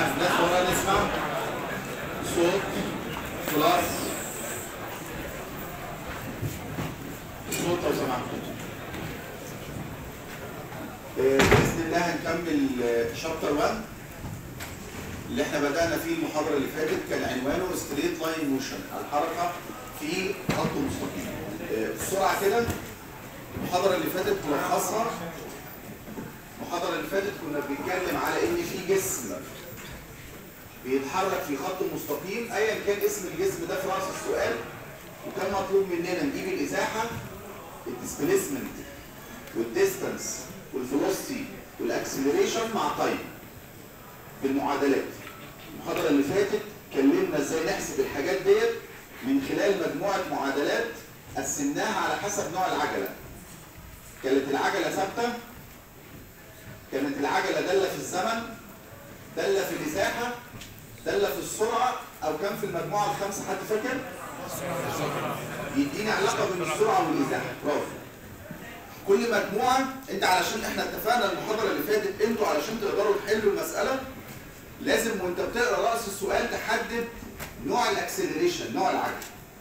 ها ناس ورانا نسمع صوت خلاص صوت لو سمحتوا آه، باذن الله هنكمل شابتر 1 اللي احنا بدأنا فيه المحاضرة اللي فاتت كان عنوانه ستريت لاين موشن الحركة في خط مستقيم آه، بسرعة كده المحاضرة اللي فاتت ملخصها المحاضرة اللي فاتت كنا بنتكلم على ان في جسم بيتحرك في خط مستقيم ايا كان اسم الجسم ده في راس السؤال وكان مطلوب مننا نجيب الازاحة الديسبيسمنت والديستانس والفيلوسيتي والاكسلريشن مع تايم بالمعادلات المحاضرة اللي فاتت اتكلمنا ازاي نحسب الحاجات ديت من خلال مجموعة معادلات قسمناها على حسب نوع العجلة كانت العجلة ثابتة كانت العجلة دالة في الزمن دالة في الإزاحة دالة في السرعة أو كان في المجموعة الخمسة حد فاكر؟ يديني علاقة بين السرعة والإزاحة برافو كل مجموعة انت علشان احنا اتفقنا المحاضرة اللي فاتت انتوا علشان تقدروا تحلوا المسألة لازم وانت بتقرا رأس السؤال تحدد نوع الاكسلريشن نوع العجلة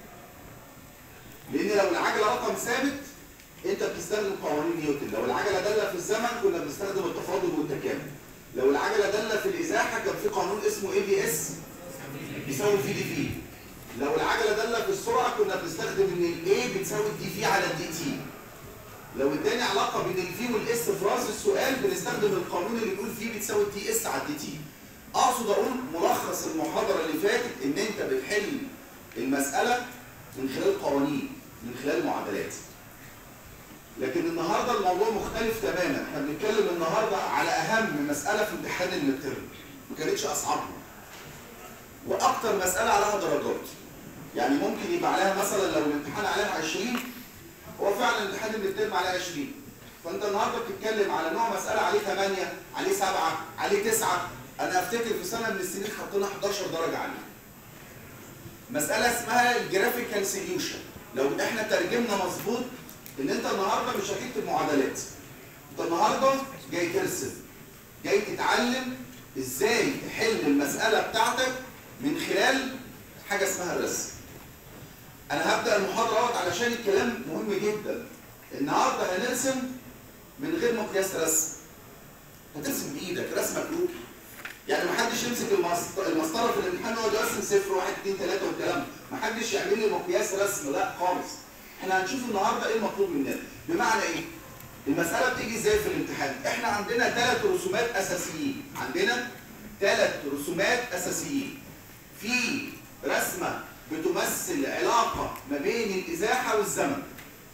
لان لو العجلة رقم ثابت انت بتستخدم قوانين نيوتن لو العجلة دالة في الزمن كنا بنستخدم التفاضل والتكامل لو العجلة دالة في الازاحة كان في قانون اسمه اي دي اس بيساوي في دي في لو العجلة دالة في السرعة كنا بنستخدم ان الاي بتساوي الدي في على الدي تي لو اداني علاقه بين الفي والاس في راس السؤال بنستخدم القانون اللي بيقول في بتساوي تي اس على الدي تي اقصد اقول ملخص المحاضره اللي فاتت ان انت بتحل المساله من خلال قوانين من خلال معادلات لكن النهارده الموضوع مختلف تماما احنا بنتكلم النهارده على اهم مساله في امتحان المترم ما كانتش اصعبها واكتر مساله عليها درجات يعني ممكن يبقى عليها مثلا لو الامتحان عليها 20 هو فعلا الامتحان اللي بتتم عليه 20 فانت النهارده بتتكلم على نوع مساله عليه 8 عليه 7 عليه 9 انا افتكر في سنه من السنين حطينا 11 درجه عليه مساله اسمها الجرافيكال سوليوشن لو احنا ترجمنا مظبوط ان انت النهارده مش هتكتب معادلات انت النهارده جاي ترسم جاي تتعلم ازاي تحل المساله بتاعتك من خلال حاجه اسمها الرسم انا هبدا المحاضره اهوت علشان الكلام مهم جدا النهارده هنرسم من غير مقياس رسم هترسم بايدك رسمه كروك يعني ما حدش يمسك المسط- المسطره في الامتحان ويقعد يرسم صفر واحد اثنين ثلاثه والكلام ده. ما حدش يعمل لي مقياس رسم لا خالص احنا هنشوف النهارده ايه المطلوب مننا بمعنى ايه المساله بتيجي ازاي في الامتحان احنا عندنا ثلاث رسومات اساسيين عندنا ثلاث رسومات اساسيين في رسمه بتمثل علاقة ما بين الإزاحة والزمن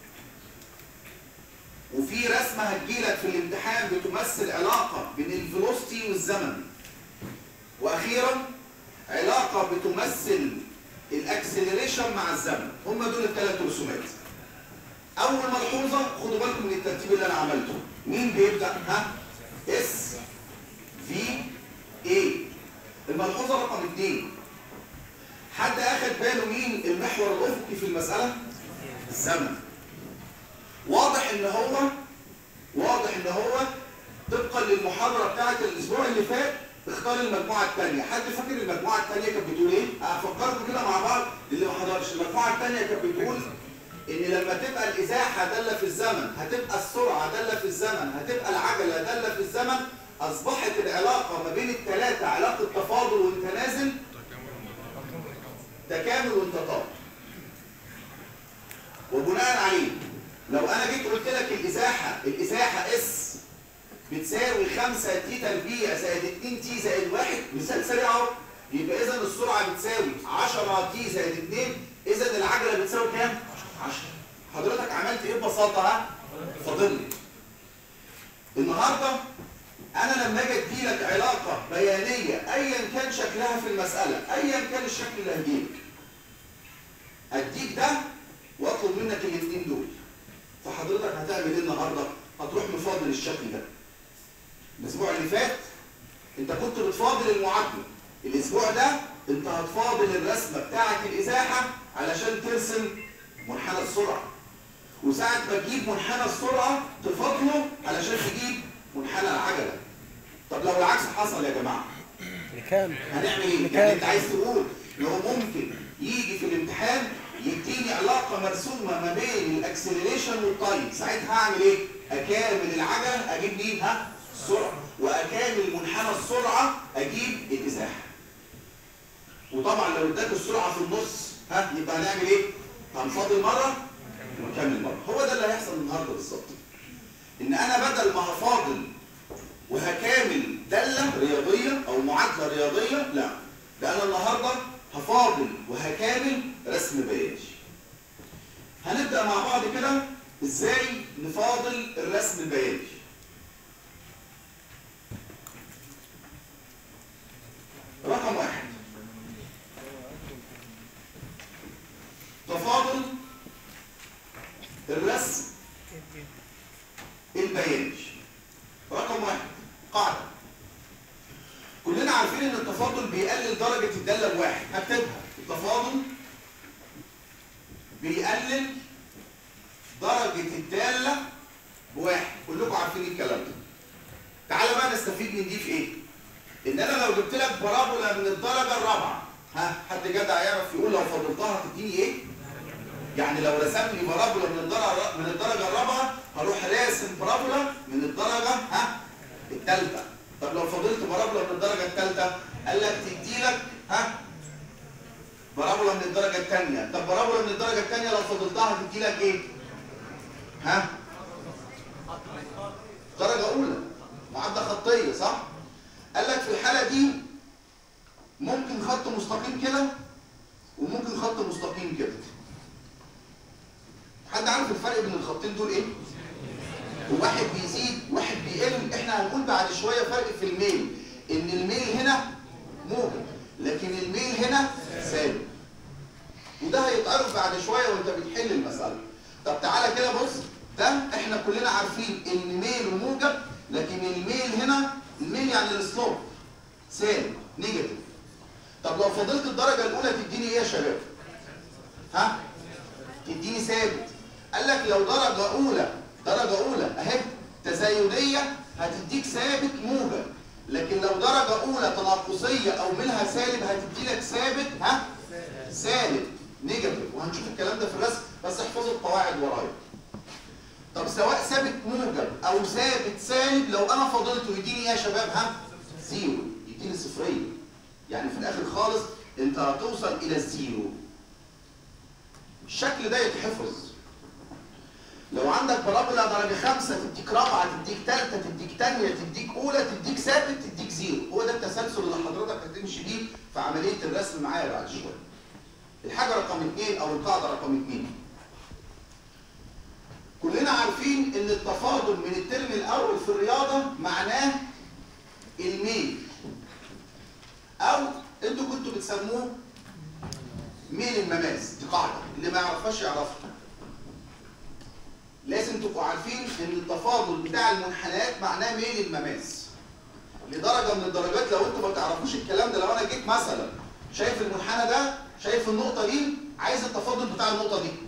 وفي رسمة هتجيلك في الامتحان بتمثل علاقة بين الفيلوسيتي والزمن وأخيرا علاقة بتمثل الأكسلريشن مع الزمن هم دول الثلاث رسومات أول ملحوظة خدوا بالكم من الترتيب اللي أنا عملته مين بيبدأ ها اس في اي الملحوظة رقم اثنين حد اخد باله مين المحور الافقي في المساله الزمن واضح ان هو واضح ان هو طبقا للمحاضره بتاعه الاسبوع اللي فات اختار المجموعه الثانيه حد فاكر المجموعه الثانيه كانت بتقول ايه هفكركم كده مع بعض اللي ما حضرش المجموعه الثانيه كانت بتقول ان لما تبقى الازاحه داله في الزمن هتبقى السرعه داله في الزمن هتبقى العجله داله في الزمن اصبحت العلاقه ما بين الثلاثه علاقه تفاضل وتنازل تكامل وانتطاب وبناء عليه لو انا جيت قلت لك الازاحه الازاحه اس بتساوي 5 تي تربيع زائد 2 تي زائد 1 مثال سريع اهو يبقى اذا السرعه بتساوي 10 تي زائد 2 اذا العجله بتساوي كام 10 حضرتك عملت ايه ببساطه ها فاضل لي النهارده انا لما اجي ادي لك علاقه بيانيه ايا كان شكلها في المساله ايا كان الشكل اللي هجيلك اديك ده واطلب منك الاثنين دول فحضرتك هتعمل ايه النهارده هتروح مفاضل الشكل ده الاسبوع اللي فات انت كنت بتفاضل المعادله الاسبوع ده انت هتفاضل الرسمه بتاعه الازاحه علشان ترسم منحنى السرعه وساعه ما تجيب منحنى السرعه تفاضله علشان تجيب منحنى العجله طب لو العكس حصل يا جماعه كام هنعمل ايه؟ لكام؟ يعني انت عايز تقول ان هو ممكن يجي في الامتحان يديني علاقه مرسومه ما بين الاكسلريشن والتايم ساعتها هعمل ايه؟ اكامل العجله اجيب مين؟ ها؟ السرعه واكامل منحنى السرعه اجيب الازاحه وطبعا لو اداك السرعه في النص ها يبقى هنعمل ايه؟ هنفاضل مره ونكمل مره هو ده اللي هيحصل النهارده بالظبط ان انا بدل ما هفاضل وهكامل دالة رياضية أو معادلة رياضية لا ده أنا النهاردة هفاضل وهكامل رسم بياني هنبدأ مع بعض كده إزاي نفاضل الرسم البياني رقم واحد تفاضل الرسم البياني رقم واحد قاعدة كلنا عارفين ان التفاضل بيقلل درجة الدالة بواحد هكتبها التفاضل بيقلل درجة الدالة بواحد كلكم عارفين الكلام ده تعالى بقى نستفيد من دي في ايه ان انا لو جبت لك بارابولا من الدرجة الرابعة ها حد جدع يعرف يقول لو فضلتها تديني ايه يعني لو رسم لي بارابولا من الدرجة من الدرجة الرابعة هروح راسم بارابولا من الدرجة ها الثالثة طب لو فضلت بارابولا من الدرجة الثالثة قال لك تدي لك ها بارابولا من الدرجة الثانية طب بارابولا من الدرجة الثانية لو فضلتها تدي لك ايه؟ ها؟ درجة أولى معادلة خطية صح؟ قال لك في الحالة دي ممكن خط مستقيم كده وممكن خط مستقيم كده حد عارف الفرق بين الخطين دول ايه؟ وواحد بيزيد واحد بيقل احنا هنقول بعد شويه فرق في الميل ان الميل هنا موجب لكن الميل هنا سالب وده هيتعرف بعد شويه وانت بتحل المساله طب تعالى كده بص ده احنا كلنا عارفين ان ميل موجب لكن الميل هنا الميل يعني السلوب سالب نيجاتيف طب لو فضلت الدرجه الاولى تديني ايه يا شباب ها تديني ثابت قال لك لو درجه اولى درجة أولى أهي تزايدية هتديك ثابت موجب لكن لو درجة أولى تناقصية أو منها سالب هتدي لك ثابت ها سالب نيجاتيف وهنشوف الكلام ده في الرسم بس احفظوا القواعد ورايا طب سواء ثابت موجب أو ثابت سالب لو أنا فضلته يديني إيه يا شباب ها زيرو يديني صفرية يعني في الآخر خالص أنت هتوصل إلى الزيرو الشكل ده يتحفظ لو عندك بارابولا درجة خمسة تديك رابعة تديك تالتة تديك تانية تديك أولى تديك ثابت تديك زيرو هو ده التسلسل اللي حضرتك هتمشي بيه في عملية الرسم معايا بعد شوية الحاجة رقم اثنين أو القاعدة رقم اثنين كلنا عارفين إن التفاضل من الترم الأول في الرياضة معناه الميل أو أنتوا كنتوا بتسموه ميل المماس دي قاعدة اللي ما يعرفهاش يعرفها لازم تبقوا عارفين ان التفاضل بتاع المنحنيات معناه ميل المماس لدرجه من الدرجات لو انتوا ما تعرفوش الكلام ده لو انا جيت مثلا شايف المنحنى ده شايف النقطه دي عايز التفاضل بتاع النقطه دي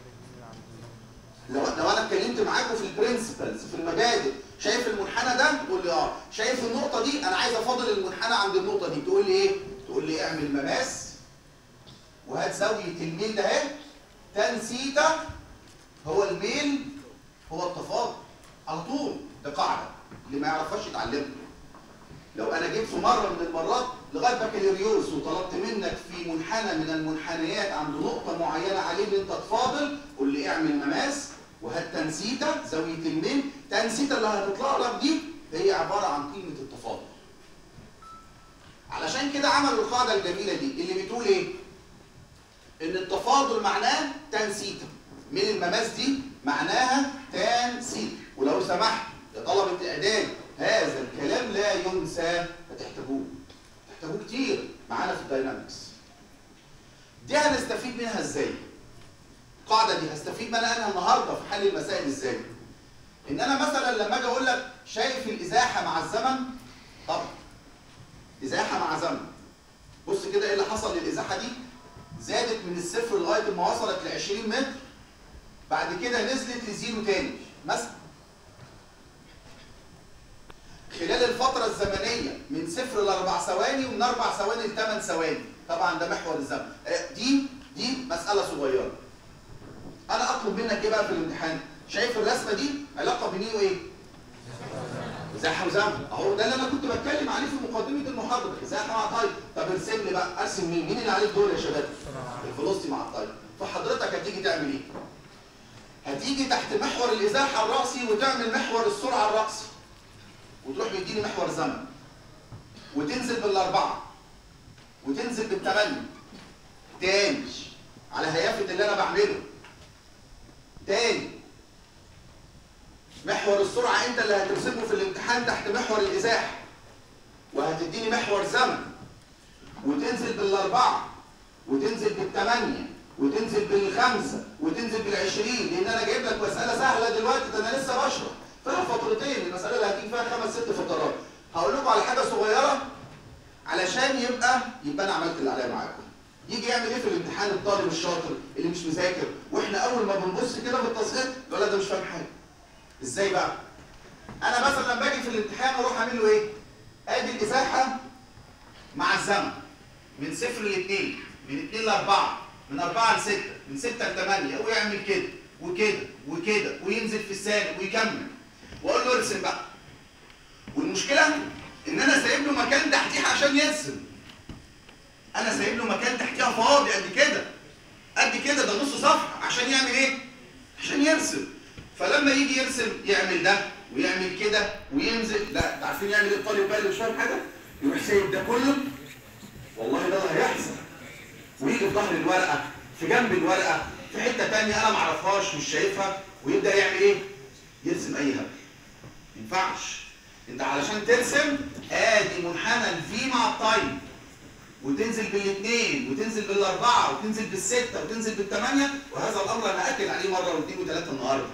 لو لو انا اتكلمت معاكم في البرنسبلز في المبادئ شايف المنحنى ده تقول لي اه شايف النقطه دي انا عايز افاضل المنحنى عند النقطه دي تقول لي ايه تقول لي اعمل مماس وهات زاويه الميل ده اهي تان سيتا هو الميل هو التفاضل على طول ده قاعده اللي ما يعرفهاش يتعلمها لو انا جيت في مره من المرات لغايه بكالوريوس وطلبت منك في منحنى من المنحنيات عند نقطه معينه عليه ان انت تفاضل قول لي اعمل مماس وهات تنسيته زاويه الميل تنسيته اللي هتطلع لك دي هي عباره عن قيمه التفاضل علشان كده عملوا القاعده الجميله دي اللي بتقول ايه ان التفاضل معناه تنسيته من المماس دي معناها تان سي ولو سمحت يا طلبة إعداد هذا الكلام لا ينسى فتحتاجوه تحتاجوه كتير معانا في الداينامكس دي هنستفيد منها ازاي؟ القاعدة دي هستفيد منها انا النهارده في حل المسائل ازاي؟ ان انا مثلا لما اجي اقول لك شايف الازاحة مع الزمن طبعا ازاحة مع زمن بص كده ايه اللي حصل للازاحة دي؟ زادت من الصفر لغاية ما وصلت ل 20 متر بعد كده نزلت لزيرو تاني مثلا خلال الفترة الزمنية من صفر لأربع ثواني ومن أربع ثواني لثمان ثواني طبعا ده محور الزمن آه، دي دي مسألة صغيرة أنا أطلب منك إيه بقى في الامتحان؟ شايف الرسمة دي علاقة بين إيه وإيه؟ ازاحه وزمن اهو ده اللي انا كنت بتكلم عليه في مقدمه المحاضره ازاحه مع تايم طب ارسم لي بقى ارسم مين مين اللي عليه الدور يا شباب الفلوسطي مع التايم فحضرتك هتيجي تعمل ايه هتيجي تحت محور الازاحه الراسي وتعمل محور السرعه الراسي وتروح مديني محور زمن وتنزل بالاربعه وتنزل بالثمانيه تاني على هيافه اللي انا بعمله تاني محور السرعة انت اللي هترسمه في الامتحان تحت محور الازاحة وهتديني محور زمن وتنزل بالاربعة وتنزل بالثمانية وتنزل بالخمسة وتنزل بالعشرين لان انا جايب لك مسألة سهلة دلوقتي ده انا لسه بشرح فيها فترتين المسألة اللي هتيجي فيها خمس ست فترات هقول لكم على حاجة صغيرة علشان يبقى يبقى انا عملت اللي عليا معاكم يجي يعمل ايه في الامتحان الطالب الشاطر اللي مش مذاكر واحنا اول ما بنبص كده في التصحيح يقول لك ده مش فاهم حاجه ازاي بقى انا مثلا لما باجي في الامتحان اروح اعمل له ايه ادي الازاحه مع الزمن من صفر لاثنين من اثنين لاربعه من اربعه لسته من سته لثمانيه ويعمل كده وكده وكده وينزل في السالب ويكمل واقول له ارسم بقى والمشكله ان انا سايب له مكان تحتيها عشان يرسم انا سايب له مكان تحتيها فاضي قد كده قد كده ده نص صفحه عشان يعمل ايه عشان يرسم فلما يجي يرسم يعمل ده ويعمل كده وينزل لا انتوا عارفين يعمل ايه الطالب بقى اللي مش فاهم حاجه يروح سايب ده كله والله ده اللي هيحصل ويجي في ظهر الورقه في جنب الورقه في حته ثانيه انا ما اعرفهاش مش شايفها ويبدا يعمل ايه يرسم اي هبل ما ينفعش انت علشان ترسم ادي منحنى الفي مع التايم وتنزل بالاثنين وتنزل بالاربعه وتنزل بالسته وتنزل بالثمانيه وهذا الامر انا اكد عليه مره واثنين وثلاثه النهارده.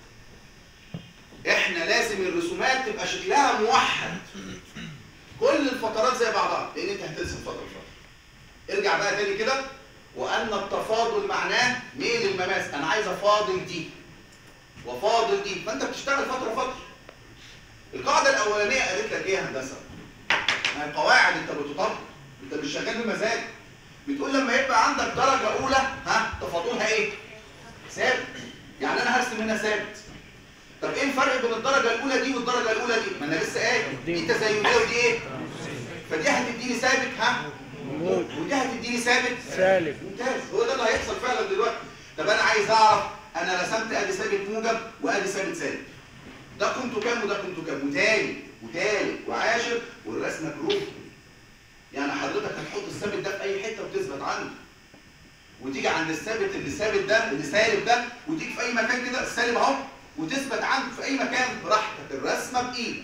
احنا لازم الرسومات تبقى شكلها موحد. كل الفترات زي بعضها لان انت هترسم فتره فتره. ارجع بقى تاني كده وان التفاضل معناه ميل المماس انا عايز افاضل دي وفاضل دي فانت بتشتغل فتره فتره. القاعده الاولانيه قالت لك ايه يا هندسه؟ ما هي قواعد انت بتطبق انت مش شغال بمزاج بتقول لما يبقى عندك درجه اولى ها تفاضلها ايه ثابت يعني انا هرسم هنا ثابت طب ايه الفرق بين الدرجه الاولى دي والدرجه الاولى دي ما انا لسه قايل دي تزايديه ودي ايه فدي هتديني ثابت ها ودي هتديني ثابت سالب ممتاز هو ده اللي هيحصل فعلا دلوقتي طب انا عايز اعرف انا رسمت ادي ثابت موجب وادي ثابت سالب ده قيمته كام وده قيمته كام وتاني وتالت وعاشر والرسمه جروب يعني حضرتك هتحط الثابت ده في اي حته وتثبت عنه وتيجي عند الثابت اللي ثابت ده اللي سالب ده وتيجي في اي مكان كده السالب اهو وتثبت عنه في اي مكان براحتك الرسمه بايدك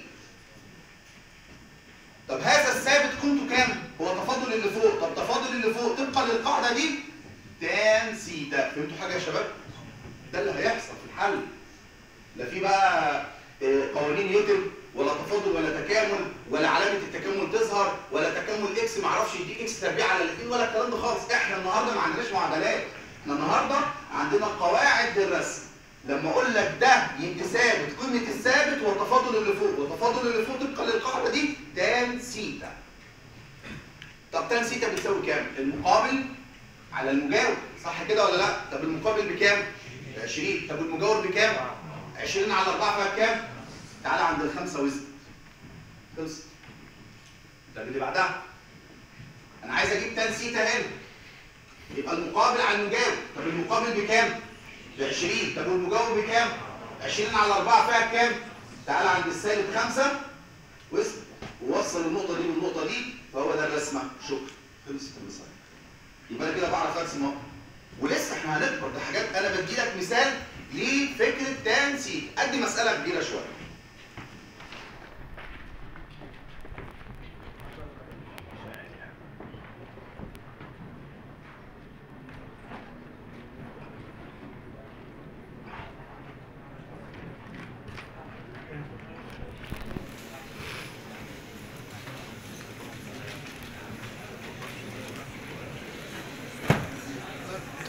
طب هذا الثابت قيمته كام هو تفاضل اللي فوق طب تفاضل اللي فوق طبقا للقاعده دي تان سيتا فهمتوا حاجه يا شباب ده اللي هيحصل في الحل لا في بقى آه، قوانين نيوتن ولا تفاضل ولا تكامل ولا علامه التكامل تظهر ولا تكامل اكس ما اعرفش يديك اكس تربيع على الاثنين ولا الكلام ده خالص احنا النهارده ما عندناش معادلات احنا النهارده عندنا قواعد للرسم لما اقول لك ده يدي ثابت قيمه الثابت والتفاضل اللي فوق والتفاضل اللي فوق طبقا للقاعده دي تان سيتا طب تان سيتا بتساوي كام المقابل على المجاور صح كده ولا لا طب المقابل بكام 20 طب المجاور بكام 20 على 4 فيها كام تعالى عند الخمسه وزن خلص طب اللي بعدها انا عايز اجيب تان سيتا هنا يبقى المقابل على المجاور طب المقابل بكام ب 20 طب والمجاور بكام 20 على 4 فيها كام تعالى عند السالب 5 واسم ووصل النقطه دي بالنقطه دي فهو ده الرسمه شكرا خلصت المسألة يبقى انا كده بعرف ارسم اهو ولسه احنا هنكبر ده حاجات انا بدي لك مثال لفكره تان سيتا ادي مساله كبيره شويه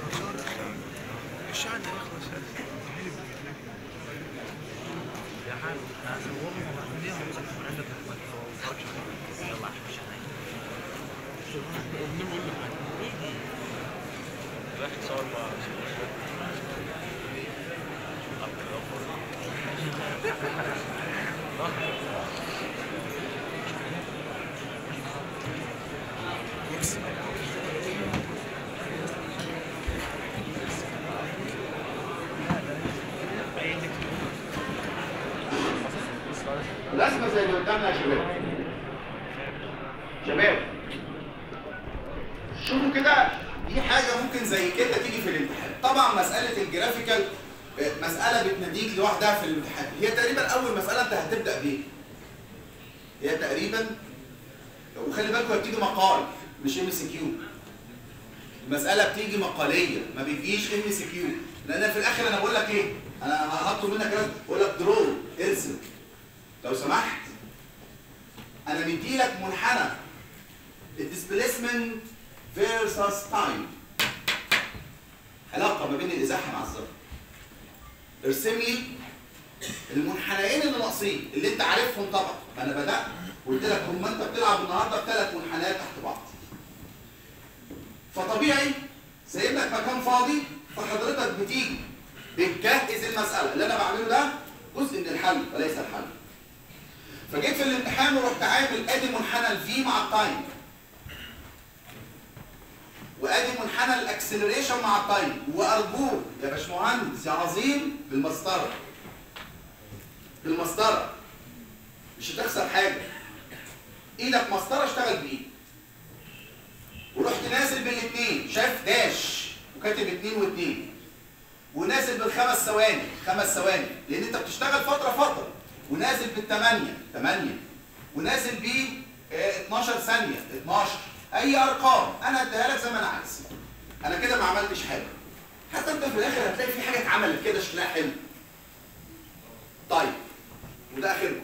الشعر يخلص رايح اتصور مع الرسمه زي اللي قدامنا يا شباب شباب شوفوا كده دي حاجه ممكن زي كده تيجي في الامتحان طبعا مساله الجرافيكال آه، مساله بتناديك لوحدها في الامتحان هي تقريبا اول مساله انت هتبدا بيها هي تقريبا وخلي بالكم هي بتيجي مقال مش ام سي كيو المساله بتيجي مقاليه ما بتجيش ام سي كيو لان في الاخر انا بقول لك ايه انا هطلب منك كلام بقول لك درو ارسم لو سمحت انا مدي لك منحنى الديسبيسمنت فيرسس تايم علاقه ما بين الازاحه مع الظرف ارسم لي المنحنيين اللي ناقصين اللي انت عارفهم طبعا انا بدات قلت لك هم انت بتلعب النهارده بثلاث منحنيات تحت بعض فطبيعي سايب لك مكان فاضي فحضرتك بتيجي بتجهز المساله اللي انا بعمله ده جزء من الحل وليس الحل فجيت في الامتحان ورحت عامل ادي منحنى الفي مع التايم وادي منحنى الاكسلريشن مع التايم وارجوك يا باشمهندس يا عظيم بالمسطره بالمسطره مش هتخسر حاجه ايدك مسطره اشتغل بايدك ورحت نازل بالاثنين شايف داش وكاتب اثنين واثنين ونازل بالخمس ثواني خمس ثواني لان انت بتشتغل فتره فتره ونازل بالثمانيه ثمانيه ونازل ب 12 ثانيه 12 اي ارقام انا اديها لك زي ما انا عايز انا كده ما عملتش حاجه حتى انت في الاخر هتلاقي في حاجه اتعملت كده شكلها حلو طيب وده اخركم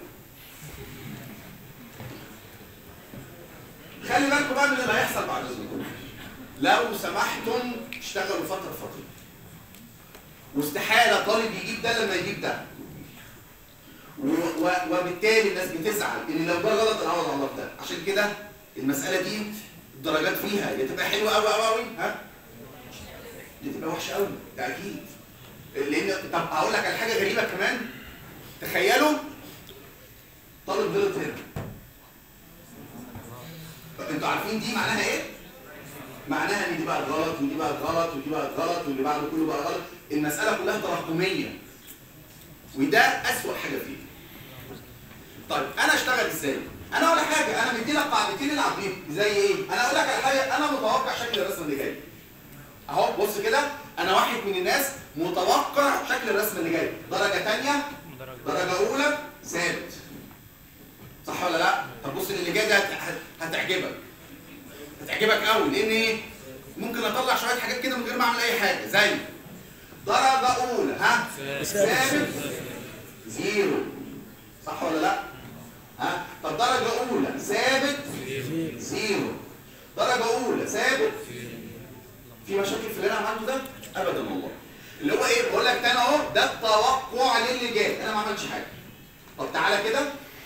خلي بالكم بقى من اللي هيحصل بعد اذنكم لو سمحتم اشتغلوا فتره فتره واستحاله طالب يجيب ده لما يجيب ده و- و- وبالتالي الناس بتزعل ان لو ده غلط نعوض على الله في ده عشان كده المساله دي الدرجات فيها يا تبقى حلوه قوي قوي قوي ها يا تبقى وحشه قوي ده اكيد لان طب هقول لك على حاجه غريبه كمان تخيلوا طالب غلط هنا طب انتوا عارفين دي معناها ايه؟ معناها ان دي بقى غلط ودي بقى غلط ودي بقى غلط واللي بعده كله بقى غلط المساله كلها تراكميه وده اسوأ حاجه فيه طيب انا اشتغل ازاي انا اقول لك حاجه انا مدي لك قاعدتين العب بيهم زي ايه انا اقول لك على حاجه انا متوقع شكل الرسمه اللي جاي اهو بص كده انا واحد من الناس متوقع شكل الرسمه اللي جاي درجه ثانيه درجه اولى ثابت صح ولا لا طب بص اللي جاي ده هت- هت- هتعجبك هتعجبك قوي لان ايه ممكن اطلع شويه حاجات كده من غير ما اعمل اي حاجه زي درجه اولى ها ثابت زيرو صح ولا لا ها طب درجه اولى ثابت زيرو درجه اولى ثابت في مشاكل في اللي انا عملته ده ابدا والله اللي هو ايه بقول لك تاني اهو ده التوقع للي جاي انا ما عملتش حاجه طب تعالى كده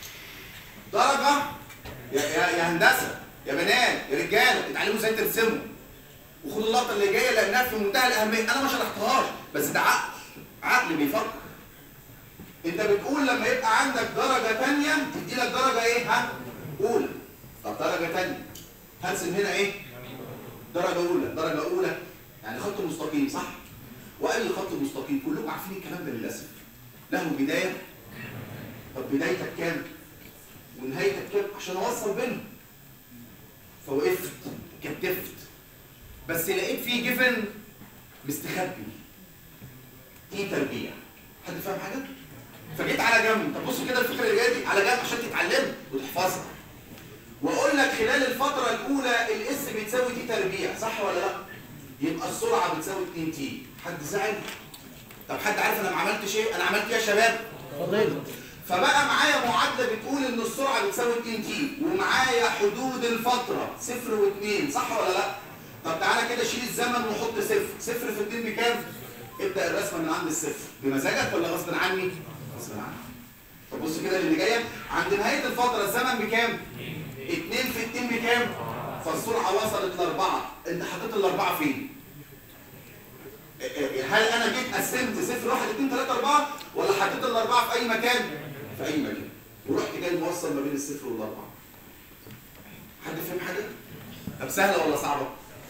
درجه يا يا, يا هندسه يا بنات يا رجاله اتعلموا ازاي ترسموا وخدوا اللقطه اللي جايه لانها في منتهى الاهميه انا ما شرحتهاش بس ده عقل عقل بيفكر انت بتقول لما يبقى عندك درجه ثانيه تدي لك درجه ايه ها اولى طب درجه ثانيه هرسم هنا ايه درجه اولى درجه اولى يعني خط مستقيم صح واي خط مستقيم كلكم عارفين الكلام ده للاسف له بدايه طب بدايتك كام ونهايتك كام عشان اوصل بينهم فوقفت كتفت بس لقيت فيه جفن مستخبي دي تربيع حد فاهم حاجه فجيت على جنب طب بصوا كده الفكره اللي جايه دي على جنب عشان تتعلمها وتحفظها واقول لك خلال الفتره الاولى الاس بتساوي تي تربيع صح ولا لا يبقى السرعه بتساوي 2 تي حد زعل طب حد عارف انا ما عملتش ايه انا عملت ايه يا شباب فبقى معايا معادله بتقول ان السرعه بتساوي 2 تي ومعايا حدود الفتره صفر واثنين صح ولا لا طب تعالى كده شيل الزمن وحط صفر صفر في 2 بكام ابدا الرسمه من عند الصفر بمزاجك ولا غصب عني غصب عني طب بص كده اللي جايه عند نهايه الفتره الزمن بكام 2 في 2 بكام فالسرعه وصلت لاربعه انت حطيت الاربعه فين هل انا جيت قسمت 0 1 2 3 4 ولا حطيت الاربعه في اي مكان في اي مكان ورحت جاي موصل ما بين الصفر والاربعه حد فهم حاجه طب سهله ولا صعبه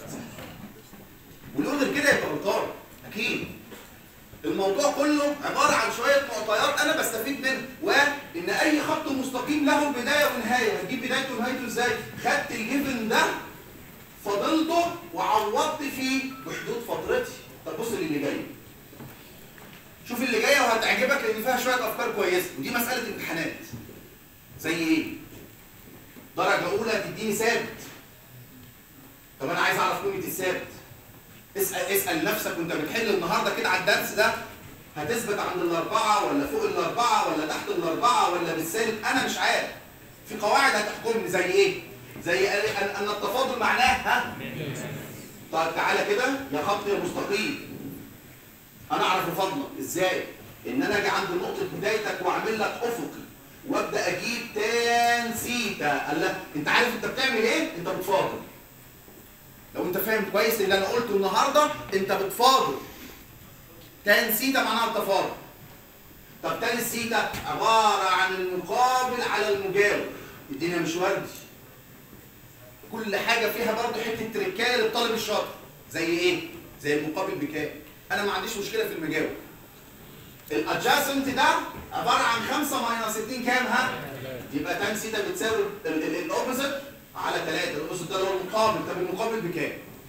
واللي غير كده يبقى غلطان اكيد الموضوع كله عباره عن شويه معطيات انا بستفيد منها وان اي خط مستقيم له بدايه ونهايه هتجيب بدايته ونهايته ازاي خدت الجيفن ده فضلته وعوضت فيه بحدود فترتي طب بص للي جاي شوف اللي جايه وهتعجبك لان فيها شويه افكار كويسه ودي مساله امتحانات زي ايه درجه اولى تديني ثابت طب انا عايز اعرف قيمه الثابت اسال اسال نفسك وانت بتحل النهارده كده على الدرس ده هتثبت عند الاربعه ولا فوق الاربعه ولا تحت الاربعه ولا بالسالب انا مش عارف في قواعد هتحكمني زي ايه زي ان ان التفاضل معناه ها طيب تعالى كده يا خط يا مستقيم انا اعرف افضلك ازاي ان انا اجي عند نقطه بدايتك واعمل لك افقي وابدا اجيب تان سيتا قال لك انت عارف انت بتعمل ايه انت بتفاضل لو انت فاهم كويس اللي انا قلته النهارده انت بتفاضل تان سيتا معناها التفاضل طب تان سيتا عباره عن المقابل على المجاور الدنيا مش وردي كل حاجه فيها برضه حته تركايه للطالب الشاطر زي ايه زي المقابل بكام انا ما عنديش مشكله في المجاور الادجاسنت ده عباره عن 5 ماينس 2 كام ها يبقى تان سيتا بتساوي الاوبوزيت على 3 الاوبوزيت ده اللي هو المقابل طب المقابل بكام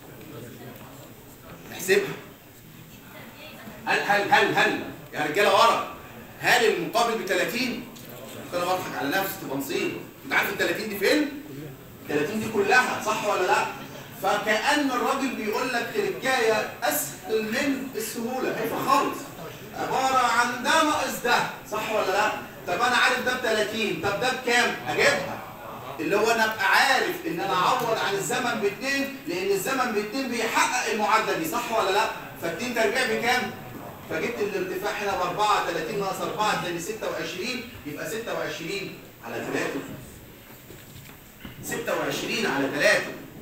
نحسبها هل هل هل هل يا رجاله ورا هل المقابل ب 30 انا بضحك على نفسي تبقى مصيبه انت عارف ال 30 دي فين 30 دي كلها صح ولا لا فكأن الراجل بيقول لك تركايه اسهل من السهوله هيفا خالص عباره عن ده ناقص ده صح ولا لا طب انا عارف ده ب 30 طب ده بكام اجيبها اللي هو انا ابقى عارف ان انا اعوض عن الزمن باثنين لان الزمن باثنين بيحقق المعادله دي صح ولا لا فالتين تربيع بكام فجبت الارتفاع هنا ب 4 30 ناقص 4 اداني 26 يبقى 26 على 3 26 على 3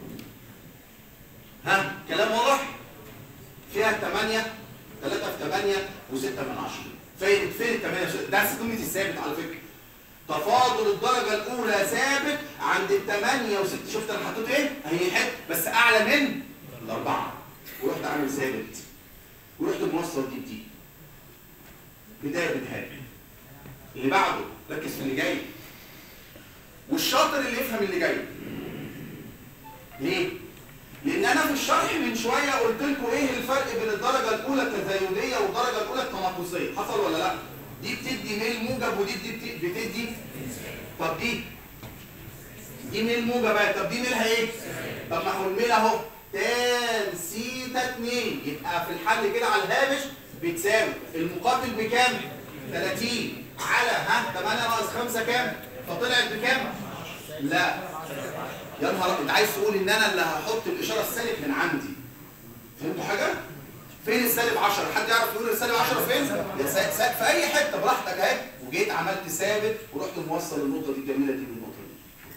ها كلام واضح فيها 8 3 في 8 و6 من 10 فين فين ال 8 ده قيمه الثابت على فكره تفاضل الدرجه الاولى ثابت عند ال 8 و6 شفت انا حطيت ايه اهي حته بس اعلى من الاربعه ورحت عامل ثابت ورحت موصل دي بدي بدايه بنهايه اللي بعده ركز في اللي جاي والشاطر اللي يفهم اللي جاي ليه لان انا في الشرح من شويه قلت لكم ايه الفرق بين الدرجه الاولى التزايديه والدرجه الاولى التناقصيه حصل ولا لا دي بتدي ميل موجب ودي بتدي, بتدي طب دي دي ميل موجب بقى طب دي ميلها ايه طب ما هو الميل اهو تان سيتا 2 يبقى في الحل كده على الهامش بتساوي المقابل بكام 30 على ها 8 ناقص 5 كام فطلعت بكام لا يا نهار انت عايز تقول ان انا اللي هحط الاشاره السالب من عندي فهمتوا حاجه فين السالب 10 حد يعرف يقول السالب 10 فين في اي حته براحتك اهي وجيت عملت ثابت ورحت موصل النقطه دي الجميله دي بالنقطه دي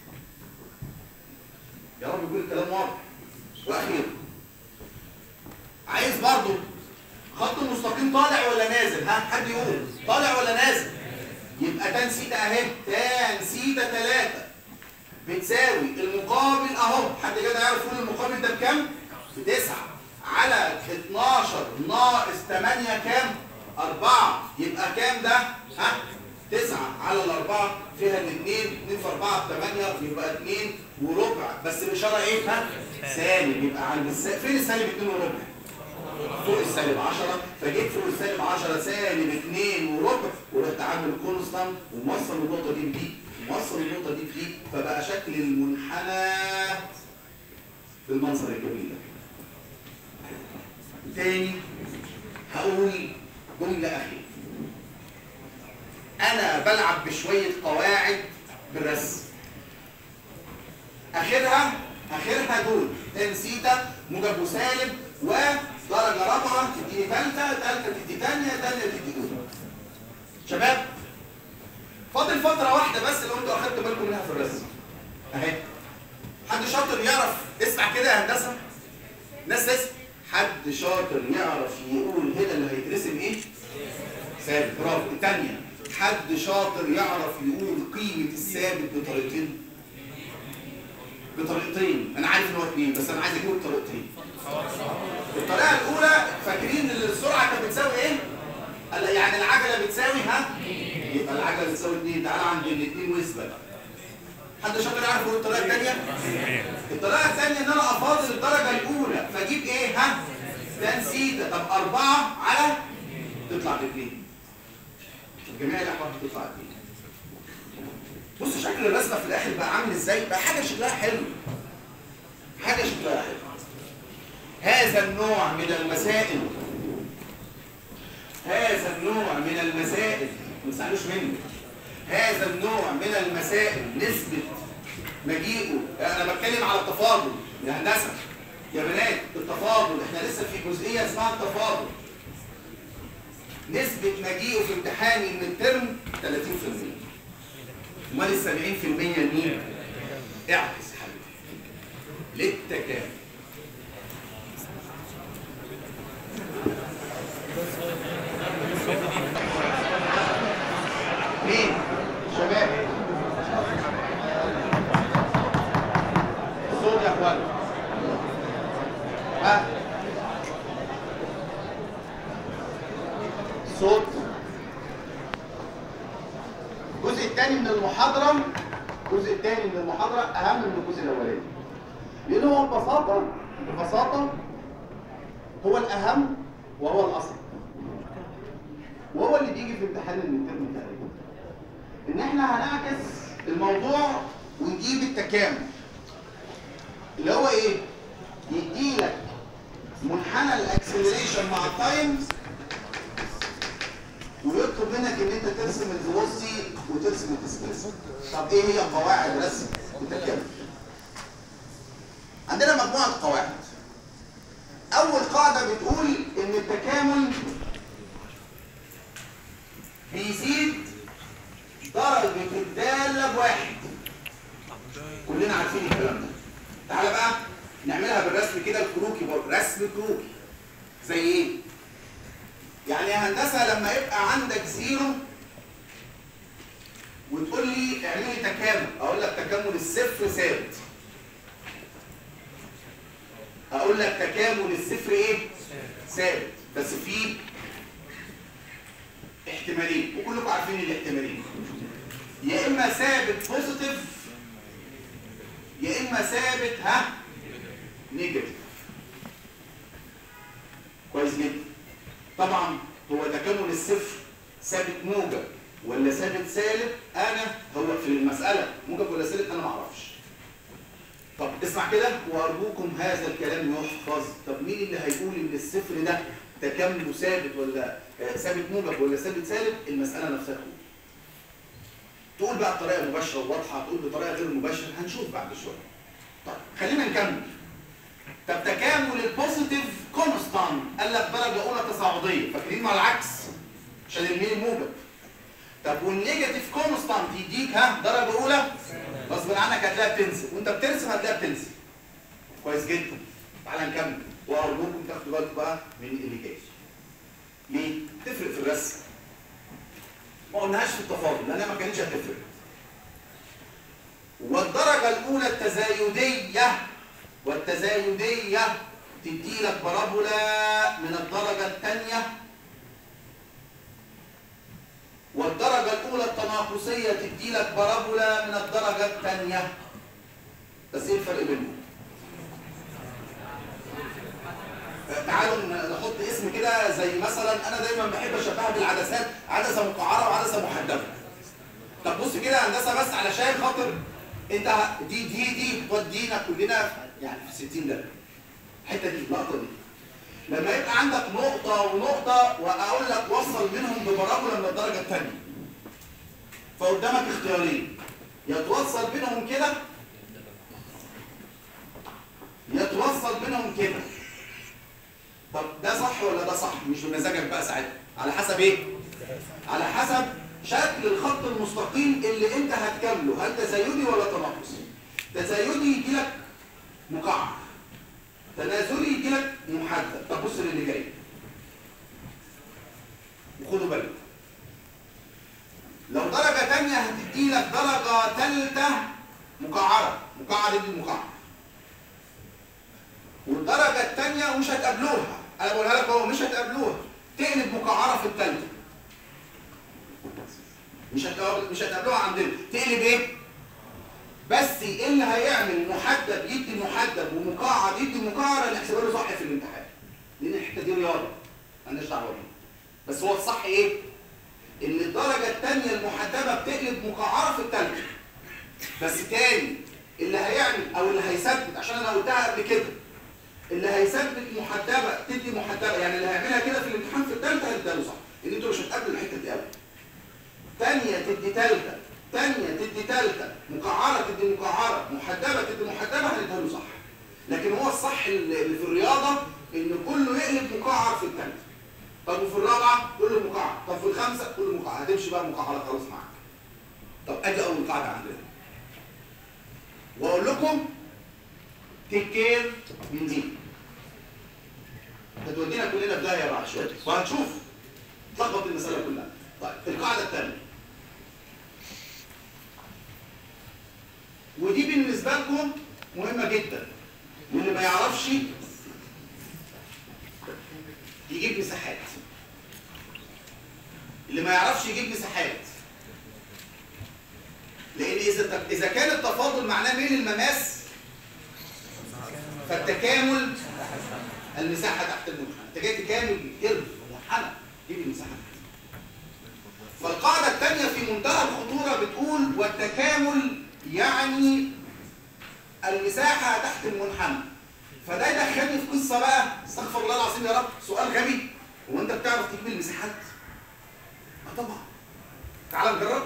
يا رب يكون الكلام واضح واخيرا عايز برضو خط مستقيم طالع ولا نازل ها حد يقول طالع ولا نازل يبقى تان سيتا اهي تان سيتا 3 بتساوي المقابل اهو حد كده يعرف يقول المقابل ده بكام؟ بتسعة على 12 ناقص 8 كام؟ 4 يبقى كام ده؟ ها؟ 9 على الأربعة فيها الاثنين 2 في 4 ب 8 يبقى 2 وربع بس الإشارة إيه؟ ها؟ سالب يبقى عند السالب فين السالب 2 وربع؟ فوق السالب 10 فجيت فوق السالب 10 سالب 2 وربع ورحت عامل كونستانت وموصل النقطة دي بدي موصل النقطة دي بدي فبقى شكل المنحنى بالمنظر الجميل ده. تاني هقول جملة أخيرة أنا بلعب بشوية قواعد بالرسم آخرها آخرها دول تان سيتا موجب وسالب ودرجة رابعة تديني تالتة تالتة تدي تانية تانية تدي أولى شباب فاضل فترة واحدة بس لو انتوا أخدتوا بالكم منها في الرسم أهي حد شاطر يعرف اسمع كده يا هندسة ناس تسمع حد حد شاطر يعرف يقول هنا اللي هيترسم ايه ثابت برافو الثانيه حد شاطر يعرف يقول قيمه الثابت بطريقتين بطريقتين انا عارف ان هو اثنين بس انا عايز اجيب بطريقتين الطريقه الاولى فاكرين ان السرعه كانت بتساوي ايه قال يعني العجله بتساوي ها يبقى العجله بتساوي 2 تعالى عند الاثنين واثبت حد شاطر يعرف يقول الطريقه الثانيه الطريقه الثانيه ان انا افاضل الدرجه الاولى فاجيب ايه ها ده نسيت طب 4 على تطلع باثنين جميع الاحوال بتطلع باثنين بص شكل الرسمه في الاخر بقى عامل ازاي بقى حاجه شكلها حلو حاجه شكلها حلو هذا النوع من المسائل هذا النوع من المسائل ما تسالوش مني هذا النوع من المسائل نسبة مجيئه انا بتكلم على التفاضل يا هندسه يا بنات التفاضل احنا لسه في جزئيه اسمها التفاضل نسبة مجيئه في امتحان من الترم 30% امال ال 70% لمين؟ اعكس حبيبي للتكامل مين؟ شباب الصوت يا اخوان ها صوت الجزء الثاني من المحاضرة الجزء الثاني من المحاضرة أهم من الجزء الأولاني لأن هو ببساطة ببساطة هو الأهم وهو الأصل وهو اللي بيجي في امتحان الميدترم تقريبا ان احنا هنعكس الموضوع ونجيب التكامل اللي هو ايه يديلك منحنى الاكسلريشن مع التايم ويطلب منك ان انت ترسم الفيلوسيتي وترسم الديسبيسمنت طب ايه هي قواعد رسم التكامل عندنا مجموعه قواعد اول قاعده بتقول ان التكامل بيزيد درجة الدالة بواحد كلنا عارفين الكلام ده تعالى بقى نعملها بالرسم كده الكروكي برضه رسم كروكي زي ايه؟ يعني يا هندسة لما يبقى عندك زيرو وتقول لي اعمل لي تكامل اقول لك تكامل الصفر ثابت اقول لك تكامل الصفر ايه؟ ثابت بس في احتمالين وكلكم عارفين الاحتمالين يا اما ثابت بوزيتيف يا اما ثابت ها نيجاتيف كويس جدا طبعا هو تكامل الصفر ثابت موجب ولا ثابت سالب انا هو في المساله موجب ولا سالب انا ما اعرفش طب اسمع كده وارجوكم هذا الكلام يحفظ طب مين اللي هيقول ان الصفر ده تكامله ثابت ولا ثابت موجب ولا ثابت سالب المساله نفسها تقول تقول بقى بطريقه مباشره وواضحه تقول بطريقه غير مباشره هنشوف بعد شويه طيب خلينا نكمل طب تكامل البوزيتيف كونستانت قال لك درجه اولى تصاعديه فاكرين مع العكس عشان الميل موجب طب والنيجاتيف كونستانت يديك ها درجه اولى غصب عنك هتلاقيها بتنزل وانت بترسم هتلاقيها بتنزل كويس جدا تعالى نكمل وارجوكم تاخدوا بالكم بقى من اللي جاي ليه؟ تفرق في الرسم ما قلناهاش في التفاضل لانها ما كانتش هتفرق والدرجة الأولى التزايدية والتزايدية تدي لك بارابولا من الدرجة الثانية والدرجة الأولى التناقصية تدي لك بارابولا من الدرجة الثانية بس ايه الفرق بينهم؟ تعالوا نحط اسم كده زي مثلا انا دايما بحب اشبهها بالعدسات عدسه مقعره وعدسه محدبه طب بص كده هندسه بس علشان خاطر انت دي دي دي تودينا كلنا يعني في 60 درجه الحته دي اللقطه دي لما يبقى عندك نقطه ونقطه واقول لك وصل بينهم ببارابولا من الدرجه الثانيه فقدامك اختيارين يا توصل بينهم كده يا توصل بينهم كده طب ده صح ولا ده صح مش بمزاجك بقى ساعتها على حسب ايه على حسب شكل الخط المستقيم اللي انت هتكمله هل تزايدي ولا تناقصي تزايدي يديلك مقعر تنازلي يجي لك محدد طب بص للي جاي وخدوا بالكم لو درجة تانية هتدي لك درجة تالتة مقعرة مقعر دي المقعر والدرجة التانية مش هتقابلوها انا بقولها لك اهو مش هتقابلوها تقلب مقعرة في التالتة مش هتقابل مش هتقابلوها عندنا تقلب ايه؟ بس ايه اللي هيعمل محدد يدي محدد ومقعر يدي مقعر نحسبها له صح في الامتحان لان الحته دي رياضه مالناش دعوه بيها بس هو الصح ايه؟ ان الدرجه الثانيه المحدبه بتقلب مقعره في الثالثه بس تاني اللي هيعمل او اللي هيثبت عشان انا قلتها قبل كده اللي هيثبت محدبه تدي محدبه يعني اللي هيعملها كده في الامتحان في الثالثه هيديها صح ان انتوا مش هتقابلوا الحته دي ابدا ثانيه تدي ثالثه ثانيه تدي ثالثه مقعره تدي مقعره محدبه تدي محدبه هنديها له صح لكن هو الصح اللي في الرياضه ان كله يقلب مقعر في الثالثه طب وفي الرابعه كله مقعر طب في الخامسه كله مقعر هتمشي بقى مقعره خلاص معاك طب ادي اول قاعده عندنا واقول لكم تكير من دي هتودينا كلنا في داهيه بعد شويه وهنشوف تلخبط المساله كلها طيب القاعده الثانيه ودي بالنسبه لكم مهمه جدا واللي ما يعرفش يجيب مساحات اللي ما يعرفش يجيب مساحات لان اذا اذا كان التفاضل معناه ميل المماس فالتكامل المساحه تحت المنحنى انت جاي تكامل كيرف منحنى جيب المساحه فالقاعده الثانيه في منتهى الخطوره بتقول والتكامل يعني المساحه تحت المنحنى فده يدخلني في قصه بقى استغفر الله العظيم يا رب سؤال غبي هو انت بتعرف تجيب المساحات؟ اه طبعا تعال نجرب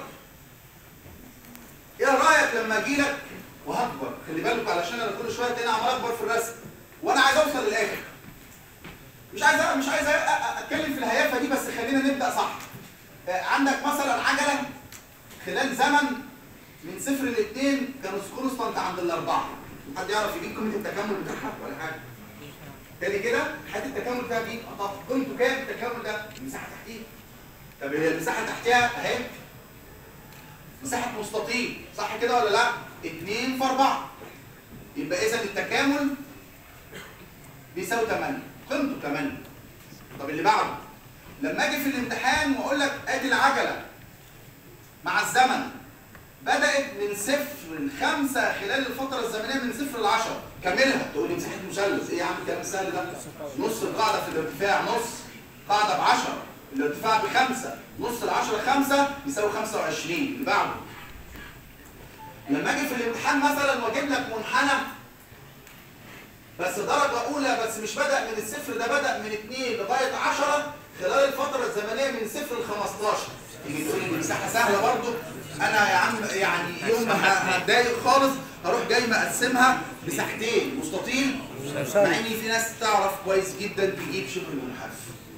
ايه رايك لما اجي لك وهكبر خلي بالك علشان انا كل شويه تاني عمال اكبر في الرسم وانا عايز اوصل للاخر مش عايز مش عايز اتكلم في الهيافه دي بس خلينا نبدا صح عندك مثلا عجله خلال زمن من صفر لاثنين كانوا كونستانت عند الاربعه حد يعرف يجيب قيمه التكامل بتاعها ولا حاجه تاني كده حد التكامل بتاعها دي طب قيمته كام التكامل ده المساحه تحتيه طب هي المساحه تحتها اهي مساحه مستطيل صح كده ولا لا 2 في 4 يبقى اذا التكامل بيساوي 8 قيمته 8 طب اللي بعده لما اجي في الامتحان واقول لك ادي العجله مع الزمن بدات من صفر لخمسه خلال الفتره الزمنيه من صفر ل 10 كملها تقول لي مساحه مثلث ايه يا عم الكلام السهل ده نص القاعده في الارتفاع نص قاعده ب 10 الارتفاع بخمسه نص ال 10 5 يساوي 25 اللي بعده لما اجي في الامتحان مثلا واجيب لك منحنى بس درجه اولى بس مش بدا من الصفر ده بدا من 2 لغايه 10 خلال الفتره الزمنيه من صفر ل 15 تيجي تقول لي المساحه سهله برضه انا يا عم يعني يوم ما هتضايق خالص هروح جاي مقسمها مساحتين مستطيل مع ان في ناس تعرف كويس جدا تجيب شبه المنحنى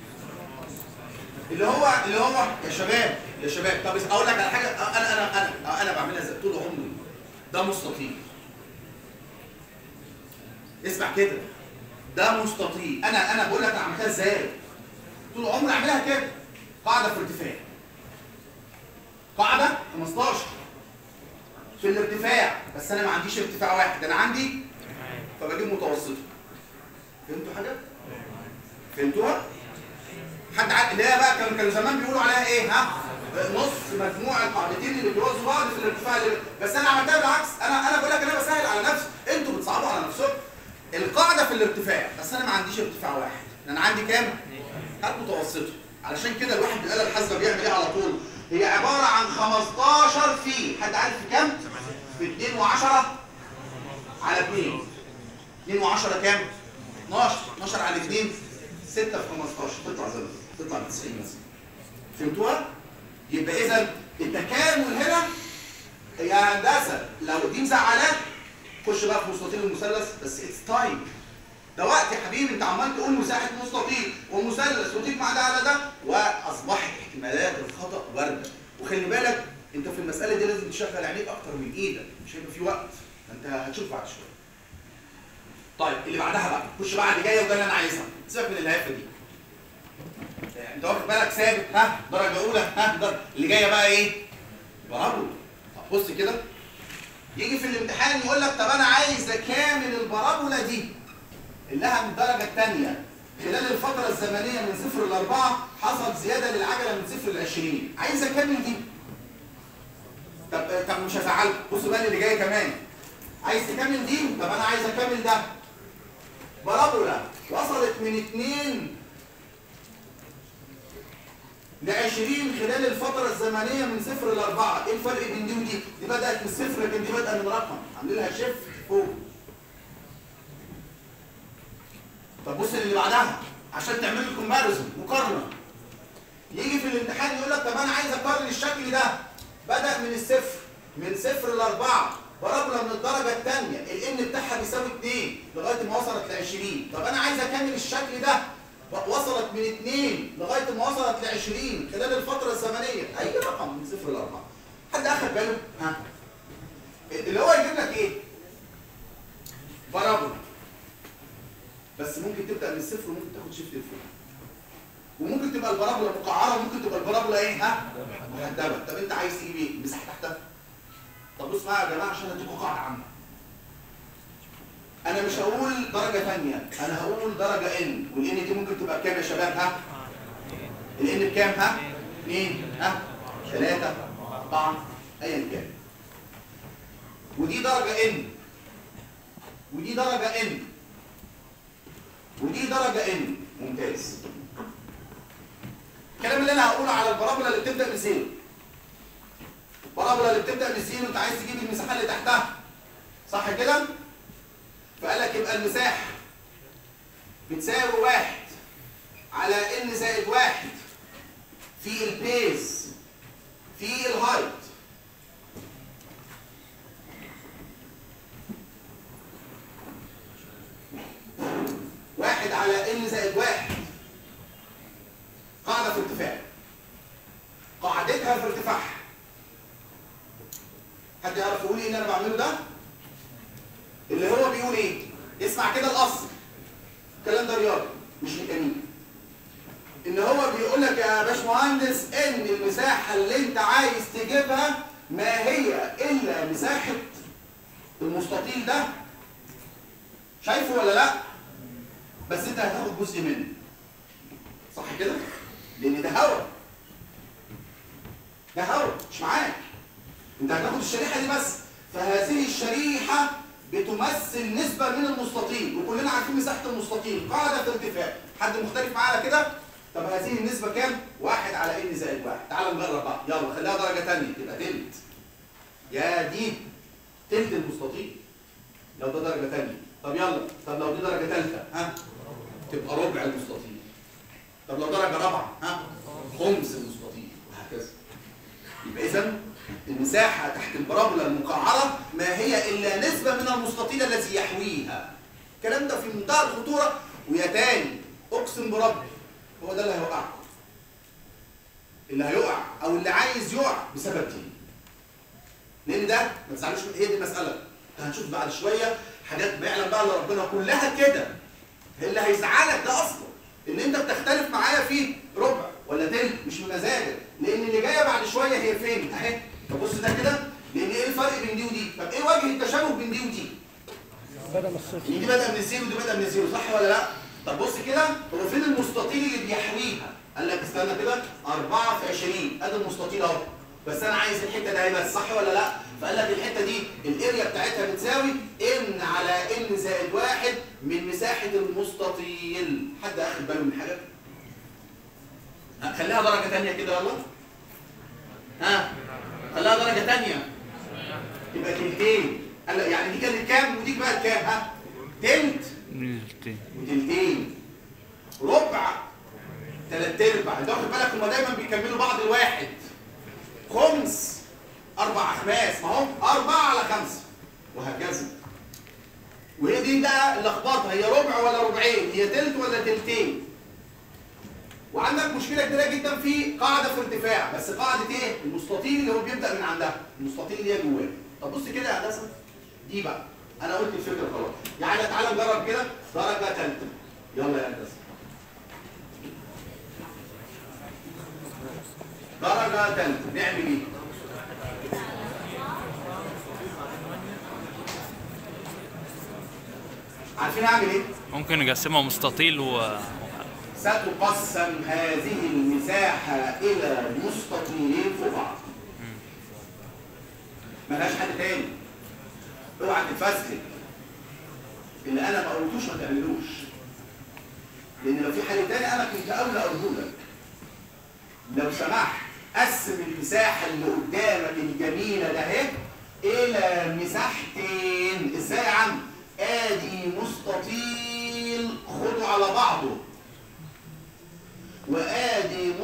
اللي هو اللي هو يا شباب يا شباب طب اقول لك على حاجه انا انا انا انا بعملها زي طول عمري ده مستطيل اسمع كده ده مستطيل انا انا بقول لك انا عملتها ازاي طول عمري اعملها كده قاعده في ارتفاع قاعده 15 في الارتفاع بس انا ما عنديش ارتفاع واحد انا عندي فبجيب متوسطه فهمتوا حاجه فهمتوها حد عارف اللي هي بقى كانوا كانوا زمان بيقولوا عليها ايه ها نص مجموع القاعدتين اللي بيوازوا بعض في الارتفاع اللي بس انا عملتها بالعكس انا انا بقول لك انا بسهل على نفسي انتوا بتصعبوا على نفسكم القاعده في الارتفاع بس انا ما عنديش ارتفاع واحد انا عندي كام هات متوسطه علشان كده الواحد بالاله الحاسبه بيعمل ايه على طول هي عباره عن 15 في حد عارف في كام في 2 و10 على 2 2 و10 كام 12 12 على 2 6 في 15 تطلع زي تطلع ب 90 مثلا فهمتوها؟ يبقى اذا التكامل هنا يا هندسه لو دي مزعلاك خش بقى في مستطيل المثلث بس اتس تايم ده وقت يا حبيبي انت عمال تقول مساحه مستطيل ومثلث وتيجي مع ده على ده واصبحت احتمالات الخطا وارده وخلي بالك انت في المساله دي لازم تشغل عينيك اكتر من ايدك مش هيبقى في وقت انت هتشوف بعد شويه طيب اللي بعدها بقى خش بقى على اللي جايه وده اللي انا عايزها سيبك من الهيافه دي يعني انت واخد بالك ثابت ها درجه اولى ها درجة. اللي جايه بقى ايه برابولا طب بص كده يجي في الامتحان يقول لك طب انا عايز اكامل البرابولا دي اللي لها من الدرجه الثانيه خلال الفتره الزمنيه من صفر لاربعه حصل زياده للعجله من صفر ل 20 عايز اكمل دي طب طب مش هزعلك بصوا بقى اللي جاي كمان عايز تكمل دي طب انا عايز اكمل ده بارابولا وصلت من 2 ل 20 خلال الفترة الزمنية من صفر ل 4 ايه الفرق بين دي ودي؟ دي بدأت من صفر لكن دي بدأت من رقم عاملين لها شيفت فوق طب بص اللي بعدها عشان تعمل لي كومباريزون مقارنة يجي في الامتحان يقول لك طب انا عايز اقارن الشكل ده بدأ من الصفر من صفر لأربعة بارابولا من الدرجة الثانية الان بتاعها بيساوي 2 لغاية ما وصلت ل 20 طب انا عايز اكمل الشكل ده وصلت من 2 لغاية ما وصلت ل 20 خلال الفترة الزمنية اي رقم من صفر لأربعة حد اخد باله؟ ها اللي هو يجيب لك ايه؟ بارابولا بس ممكن تبدأ من الصفر وممكن تاخد شيفت لفوق وممكن تبقى البارابولا مقعره وممكن تبقى البارابولا ايه ها محدبه طب انت عايز تجيب ايه مساحه تحتها طب بص معايا يا جماعه عشان اديكم قاعده عامه انا مش هقول درجه ثانيه انا هقول درجه ان والان دي ممكن تبقى بكام يا شباب ها الان بكام ها 2 ها 3 4 ايا كان ودي درجه ان ودي درجه ان ودي درجه ان ممتاز الكلام اللي انا هقوله على البرابولا اللي بتبدا من زيرو البرابولا اللي بتبدا من زيرو انت عايز تجيب المساحه اللي تحتها صح كده فقال لك يبقى المساحه بتساوي واحد على ان زائد واحد في البيز في الهايت واحد على ان زائد واحد قاعدة في ارتفاع قاعدتها في ارتفاعها حد يعرف يقول ايه اللي انا بعمله ده اللي هو بيقول ايه اسمع كده الاصل الكلام ده رياضي مش ميكانيكي ان هو بيقول لك يا باشمهندس ان المساحه اللي انت عايز تجيبها ما هي الا مساحه المستطيل ده شايفه ولا لا بس انت هتاخد جزء منه صح كده لان ده هوا ده هوا مش معاك انت هتاخد الشريحه دي بس فهذه الشريحه بتمثل نسبه من المستطيل وكلنا عارفين مساحه المستطيل قاعده في ارتفاع حد مختلف معايا على كده طب هذه النسبه كام واحد على ان زائد واحد تعال نجرب بقى يلا خليها درجه ثانيه تبقى تلت يا دي تلت المستطيل لو ده درجه ثانيه طب يلا طب لو دي درجه ثالثه ها تبقى ربع المستطيل طب لو درجه رابعه ها خمس المستطيل وهكذا يبقى اذا المساحه تحت البرابولا المقعره ما هي الا نسبه من المستطيل الذي يحويها الكلام ده في منتهى الخطوره ويا تاني اقسم بربي هو ده اللي هيوقعكم اللي هيقع او اللي عايز يقع بسبب دي لان ده ما تزعلوش هي دي المساله هنشوف بعد شويه حاجات ما يعلم بقى الا ربنا كلها كده اللي هيزعلك ده اصلا ان انت بتختلف معايا في ربع ولا تلت مش بمزاجك لان اللي جايه بعد شويه هي فين اهي فبص ده كده لان ايه الفرق بين دي ودي طب ايه وجه التشابه بين دي ودي بدأ من الصفر دي بدأ من الزيرو ودي بدأ من الزيرو صح ولا لا طب بص كده هو فين المستطيل اللي بيحويها قال لك استنى كده 4 في 20 ادي المستطيل اهو بس انا عايز الحته ده بس صح ولا لا فقال لك الحته دي الاريا بتاعتها بتساوي ان على ان زائد واحد من مساحه المستطيل حد اخد باله من حاجه ها، خليها درجه ثانيه كده يلا ها خليها درجه ثانيه يبقى تلتين قال لك يعني دي كانت كام ودي بقت كام ها تلت نلتين وتلتين ربع تلات ارباع انت واخد بالك هما دايما بيكملوا بعض الواحد خمس اربع اخماس ما هم اربعه على خمسه وهكذا وهي دي بقى اللخبطه هي ربع ولا ربعين هي تلت ولا تلتين وعندك مشكله كبيره جدا في قاعده في ارتفاع بس قاعده ايه المستطيل اللي هو بيبدا من عندها المستطيل اللي هي جواه طب بص كده يا هندسه دي بقى انا قلت الفكره خلاص يعني تعالى نجرب كده درجه ثالثه يلا يا هندسه درجه ثالثه نعمل ايه عارفين اعمل ايه ممكن نقسمها مستطيل و ستقسم هذه المساحة إلى مستطيلين فوق بعض. ملهاش حل تاني. اوعى تتفسكن. اللي أنا ما قلتوش ما تعملوش. لأن لو في حل تاني أنا كنت أولى أقوله لك. لو سمحت قسم المساحة اللي قدامك الجميلة ده اهي إلى مساحتين. إزاي يا عم؟ آدي مستطيل خده على بعضه. وادي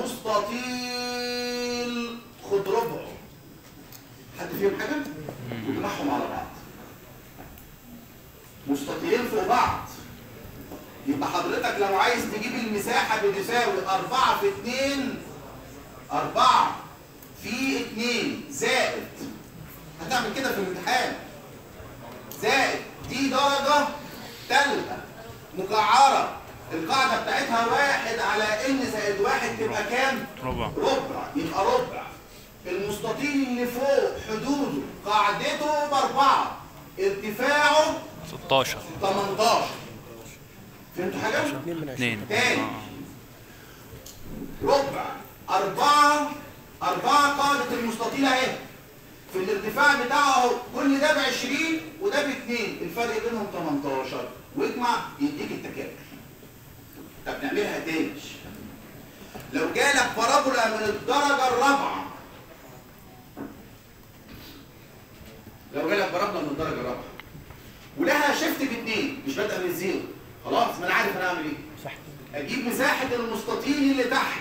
مستطيل خد ربعه حد فيهم حاجه وجمعهم على بعض مستطيلين فوق بعض يبقى حضرتك لو عايز تجيب المساحه بتساوي 4 في 2 4 في 2 زائد هتعمل كده في الامتحان زائد دي درجه ثالثه مكعره القاعدة بتاعتها واحد على ان زائد واحد تبقى كام؟ ربع ربع يبقى ربع المستطيل اللي فوق حدوده قاعدته باربعة ارتفاعه 16 18 فهمتوا حاجة؟ 2 تاني ربع أربعة أربعة قاعدة المستطيل أهي في الارتفاع بتاعه اهو كل ده ب 20 وده ب 2 الفرق بينهم 18 واجمع يديك التكامل طب نعملها تاني لو جالك بارابولا من الدرجة الرابعة لو جالك بارابولا من الدرجة الرابعة ولها شيفت باثنين مش بادئه من الزيرو خلاص ما انا عارف انا اعمل ايه اجيب مساحة المستطيل اللي تحت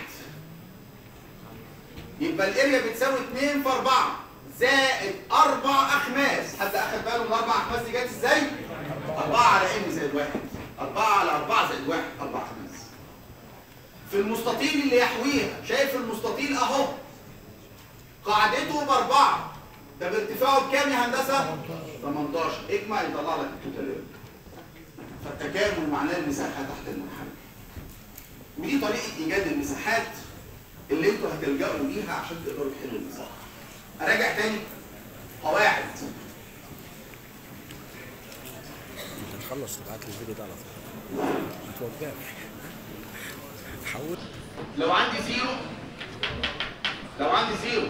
يبقى الاريا بتساوي 2 في 4 زائد 4 اخماس حد اخد باله من الاربع اخماس دي جت ازاي؟ 4 على ان زائد 1 4 على 4 زائد 1 4 اخماس في المستطيل اللي يحويها شايف المستطيل اهو قاعدته باربعه ده بارتفاعه بكام يا هندسه 18 اجمع يطلع لك التوتال فالتكامل معناه المساحه تحت المنحنى ودي طريقه ايجاد المساحات اللي انتوا هتلجأوا ليها عشان تقدروا تحلوا المساحه اراجع تاني قواعد نخلص تبعت لي الفيديو ده على طول ما توقفش حول لو عندي زيرو لو عندي زيرو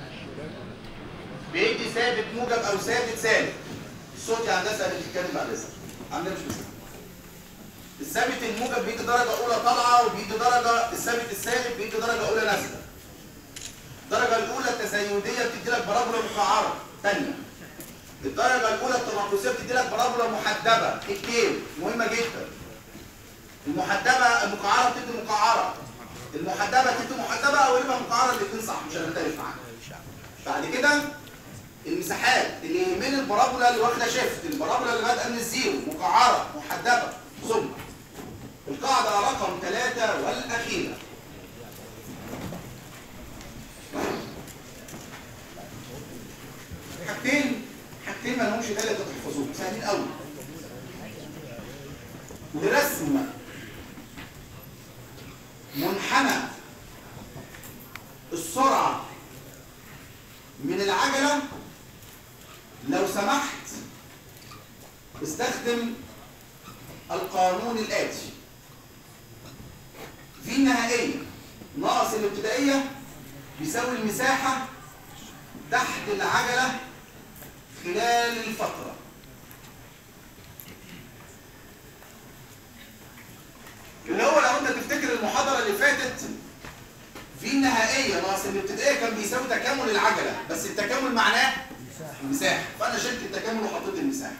بيدي ثابت موجب او ثابت سالب الصوت يا هندسه اللي بتتكلم بعد اذنك عندنا مش بس الثابت الموجب بيدي درجه اولى طالعه وبيدي درجه الثابت السالب بيدي درجه اولى نازله الدرجه الاولى التزايديه بتدي لك بارابولا مقعره ثانيه الدرجه الاولى التناقصيه بتدي لك بارابولا محدبه الكيل مهمه جدا المحدبه المقعره بتدي مقعره المحدبه تدي محدبه او يبقى مقعره الاثنين صح مش هنختلف معاك بعد كده المساحات اللي يهمني البارابولا اللي واخده شيفت البارابولا اللي بادئه من الزيرو مقعره محدبه ثم القاعده رقم ثلاثة والاخيره حاجتين حاجتين ما لهمش داعي تحفظوهم سهلين قوي لرسم منحنى السرعة من العجلة لو سمحت استخدم القانون الآتي في النهائية ناقص الابتدائية بيساوي المساحة تحت العجلة خلال الفترة اللي هو لو انت تفتكر المحاضرة اللي فاتت في النهائية ناقص الابتدائية كان بيساوي تكامل العجلة بس التكامل معناه المساحة فأنا شلت التكامل وحطيت المساحة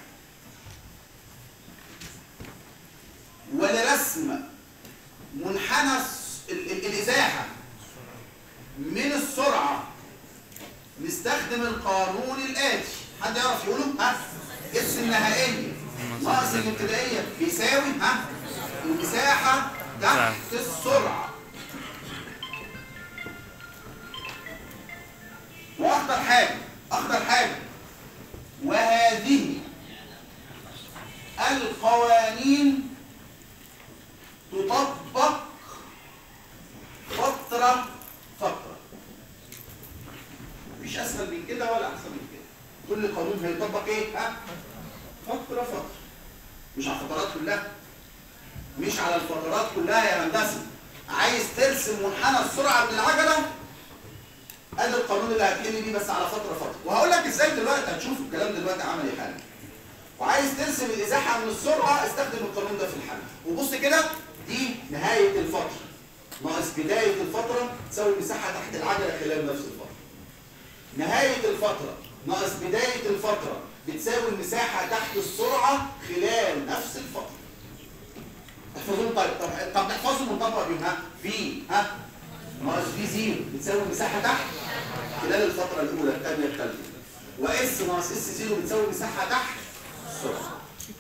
ولرسم منحنى الس- ال- ال- الإزاحة من السرعة نستخدم القانون الآتي حد يعرف يقوله؟ ها؟ اس النهائية ناقص الابتدائية بيساوي ها؟ المساحة تحت السرعة وأخطر حاجة أخطر حاجة وهذه القوانين تطبق فترة فترة مفيش اسهل من كده ولا احسن من كده كل قانون هيطبق ايه ها فترة فترة مش على الفترات كلها مش على الفترات كلها يا هندسه عايز ترسم منحنى السرعه من العجله ادي القانون اللي هتحل بيه بس على فتره فتره وهقول لك ازاي دلوقتي هتشوف الكلام دلوقتي عمل ايه حل وعايز ترسم الازاحه من السرعه استخدم القانون ده في الحل وبص كده دي نهايه الفتره ناقص بدايه الفتره تساوي المساحه تحت العجله خلال نفس الفتره نهايه الفتره ناقص بدايه الفتره بتساوي المساحه تحت السرعه خلال نفس الفتره احفظوهم طيب طب طب نحفظهم ونطبق بيهم ها في ها ناقص في زيرو بتساوي المساحه تحت خلال الفتره الاولى الثانيه الثالثه واس ناقص اس زيرو بتساوي المساحه تحت السرعه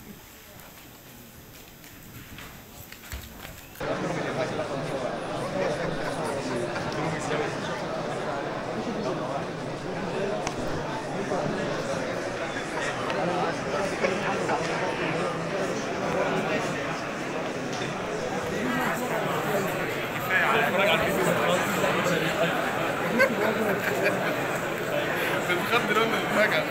بتخض لون المفاجأة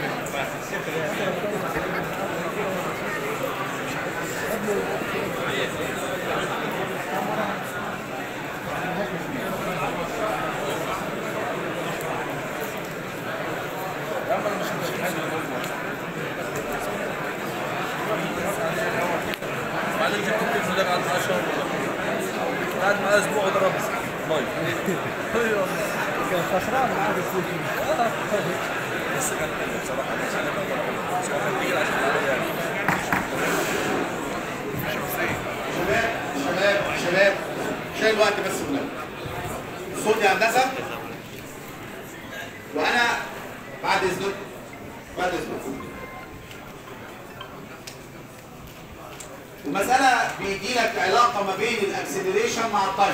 بعدين جبت التليفون ده بعد 10 شهور قعد معاه اسبوع وضرب مي كان خسران معاه الفلوس بس كان حلو بصراحه بس انا بس هو كان تقيل عشان العربية يعني شباب شباب شباب عشان الوقت بس هناك صوت يا هندسه وانا بعد اذنكم بعد اذنكم المسألة بيجي لك علاقة ما بين الاكسلريشن مع التايم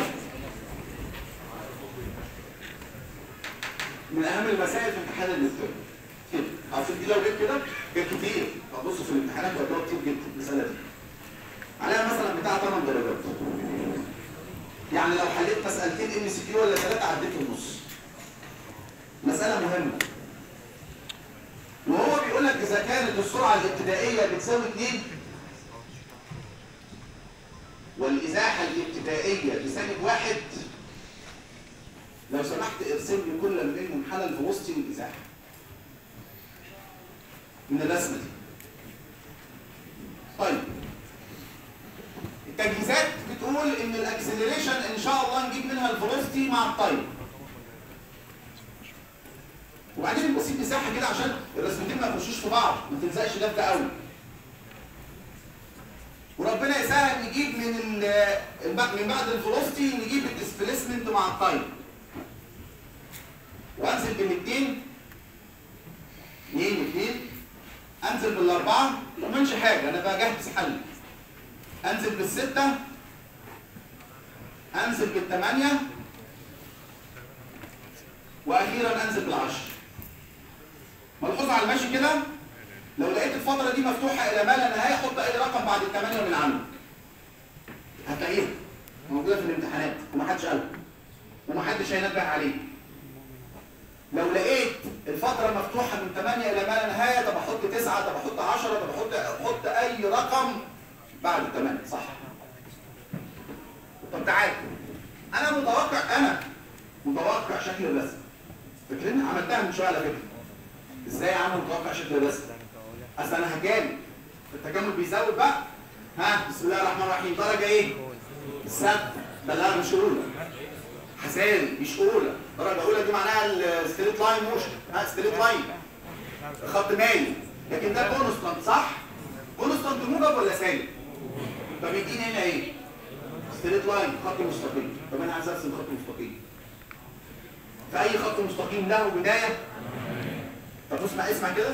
من أهم المسائل في امتحان المتر كده عارفين دي لو جت كده جت كتير هتبصوا في الامتحانات وهتلاقوا كتير جدا المسألة دي عليها مثلا بتاع 8 درجات يعني لو حليت مسألتين ام سي كيو ولا ثلاثة عديت النص مسألة مهمة وهو بيقول لك إذا كانت السرعة الابتدائية بتساوي 2 والإزاحة الابتدائية بسالب واحد لو سمحت ارسم لي كل منهم منحنى الفيلوسيتي والإزاحة من الرسمة دي طيب التجهيزات بتقول ان الاكسلريشن ان شاء الله نجيب منها الفيلوسيتي مع التايم وبعدين بسيب مساحه كده عشان الرسمتين ما يخشوش في بعض ما تلزقش ده في ده قوي وربنا يسهل نجيب من ال الب- من بعد الفيلوسيتي نجيب الديسبيسمنت مع التايم وانزل بالاثنين 2 2 انزل بالاربعه ما اعملش حاجه انا بجهز حل انزل بالستة انزل بالثمانية واخيرا انزل بالعشر ملحوظة على الماشي كده لو لقيت الفترة دي مفتوحة الى ما لا نهاية حط اي رقم بعد الثمانية من عنه هتلاقيها موجودة في الامتحانات ومحدش قالها ومحدش هينبه عليه لو لقيت الفترة مفتوحة من 8 إلى ما لا نهاية طب أحط 9 طب أحط 10 طب أحط أحط أي رقم بعد الثمانية صح طب تعال أنا متوقع أنا متوقع شكل الرسم فاكرين عملتها من شوية على فكرة إزاي أعمل متوقع شكل الرسم أصل أنا هجامل التجامل بيزود بقى ها بسم الله الرحمن الرحيم درجة إيه؟ السبت ده لا مش أولى حسين مش أولى درجة أولى دي معناها الستريت لاين موشن ها ستريت لاين خط مايل لكن ده كونستانت صح؟ كونستانت موجب ولا سالب؟ طب يديني هنا ايه؟ ستريت لاين خط مستقيم طب انا عايز ارسم خط مستقيم فاي خط مستقيم له بدايه طب اسمع اسمع كده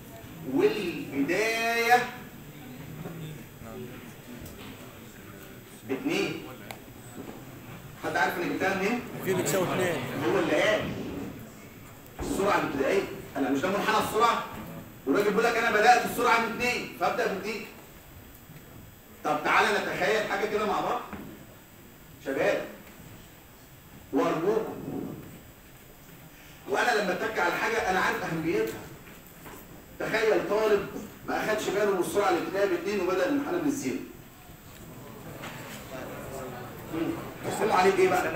والبدايه باتنين حد عارف انا جبتها منين؟ في بتساوي اثنين هو اللي قال السرعه الابتدائيه انا مش ده منحنى السرعه والراجل بيقول لك انا بدات السرعه من اثنين فابدا من اثنين طب تعالى نتخيل حاجه كده مع بعض شباب وارجوكم وانا لما اتك على حاجه انا عارف اهميتها تخيل طالب ما اخدش باله من السرعه الابتدائيه باثنين وبدا الامتحان من الزيرو يحصل عليك ايه بقى؟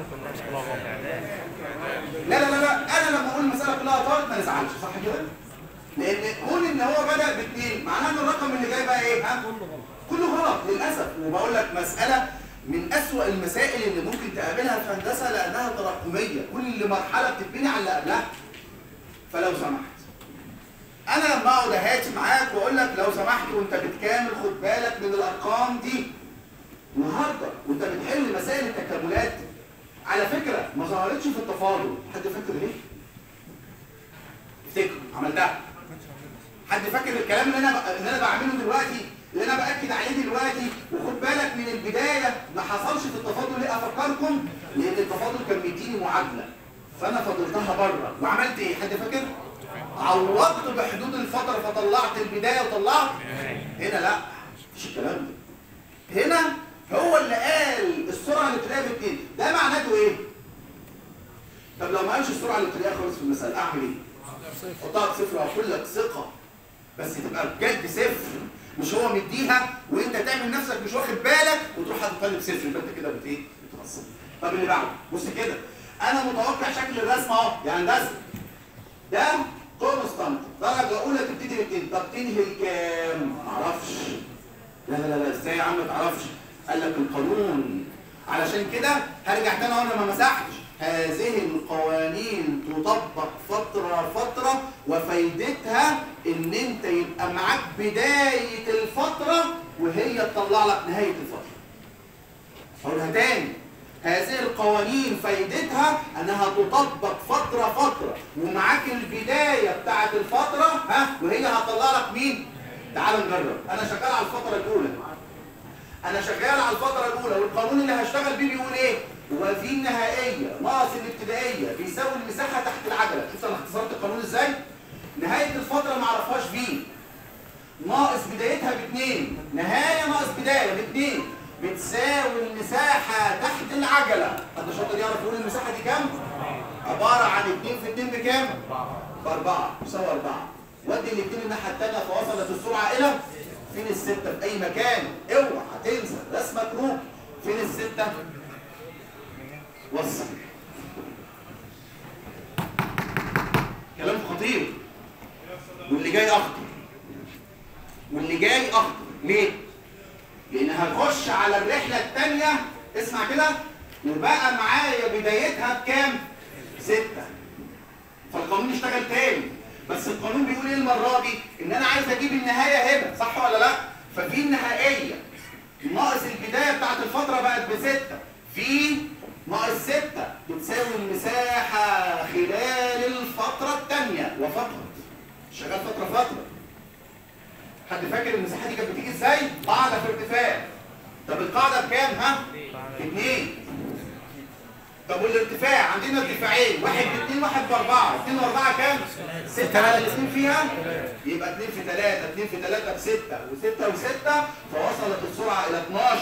لا لا لا لا انا لما اقول المساله كلها طارت ما نزعلش صح كده؟ لان قول ان هو بدا باثنين معناه ان الرقم اللي جاي بقى ايه؟ ها؟ كله غلط للاسف وبقول لك مساله من اسوأ المسائل اللي ممكن تقابلها في هندسه لانها تراكميه كل مرحله بتتبني على اللي قبلها فلو سمحت انا لما اقعد اهاتي معاك واقول لك لو سمحت وانت بتكامل خد بالك من الارقام دي النهارده وانت بتحل مسائل التكاملات على فكره ما ظهرتش في التفاضل حد فاكر ليه؟ افتكر عملتها حد فاكر الكلام اللي انا اللي انا بعمله دلوقتي اللي انا باكد عليه دلوقتي وخد بالك من البدايه ما حصلش في التفاضل ليه افكركم لان التفاضل كان مديني معادله فانا فضلتها بره وعملت ايه حد فاكر عوضت بحدود الفتره فطلعت البدايه وطلعت هنا لا مفيش الكلام ده هنا هو اللي قال السرعه الابتدائيه باثنين ده معناته ايه طب لو ما قالش السرعه الابتدائيه خالص في المساله اعمل ايه حطها بصفر واقول لك ثقه بس تبقى بجد صفر مش هو مديها وانت تعمل نفسك مش واخد بالك وتروح حاطط لي بصفر يبقى انت كده بت ايه بتخسر طب اللي بعده بص كده انا متوقع شكل الرسمه اهو يعني ده ده كونستانت درجه اولى تبتدي باثنين طب تنهي كام معرفش لا لا لا ازاي يا عم ما تعرفش قال لك القانون علشان كده هرجع تاني وانا ما مسحتش هذه القوانين تطبق فترة فترة وفايدتها ان انت يبقى معاك بداية الفترة وهي تطلع لك نهاية الفترة اقولها تاني هذه القوانين فايدتها انها تطبق فترة فترة ومعاك البداية بتاعت الفترة ها وهي هتطلع لك مين؟ تعال نجرب انا شغال على الفترة الاولى انا شغال على الفترة الاولى والقانون اللي هشتغل بيه بيقول ايه؟ وفي النهائية ناقص الابتدائية بيساوي المساحة تحت العجلة شفت انا اختصرت القانون ازاي؟ نهاية الفترة ما اعرفهاش فيه ناقص بدايتها باثنين نهاية ناقص بداية باثنين بتساوي المساحة تحت العجلة حد شاطر يعرف يقول المساحة دي كام؟ عبارة عن 2 في 2 بكام؟ بأربعة يساوي أربعة ودي الاثنين الناحية التانية فوصلت السرعة إلى فين الستة في أي مكان؟ اوعى تنسى رسمة كروب فين الستة؟ وصل كلام خطير واللي جاي اخطر واللي جاي اخطر ليه لان هنخش على الرحله الثانيه اسمع كده وبقى معايا بدايتها بكام ستة فالقانون يشتغل تاني بس القانون بيقول ايه المره دي ان انا عايز اجيب النهايه هنا صح ولا لا ففي النهائيه ناقص البدايه بتاعت الفتره بقت بستة في ناقص ستة بتساوي المساحة خلال الفترة الثانية وفقط شغال فترة فترة حد فاكر المساحة دي كانت بتيجي ازاي؟ قاعدة في ارتفاع طب القاعدة بكام ها؟ اتنين طب والارتفاع عندنا ارتفاعين واحد باثنين واحد باربعة اتنين واربعة كام؟ ستة على الاثنين فيها يبقى اتنين في تلاتة اتنين في تلاتة بستة وستة وستة فوصلت السرعة إلى 12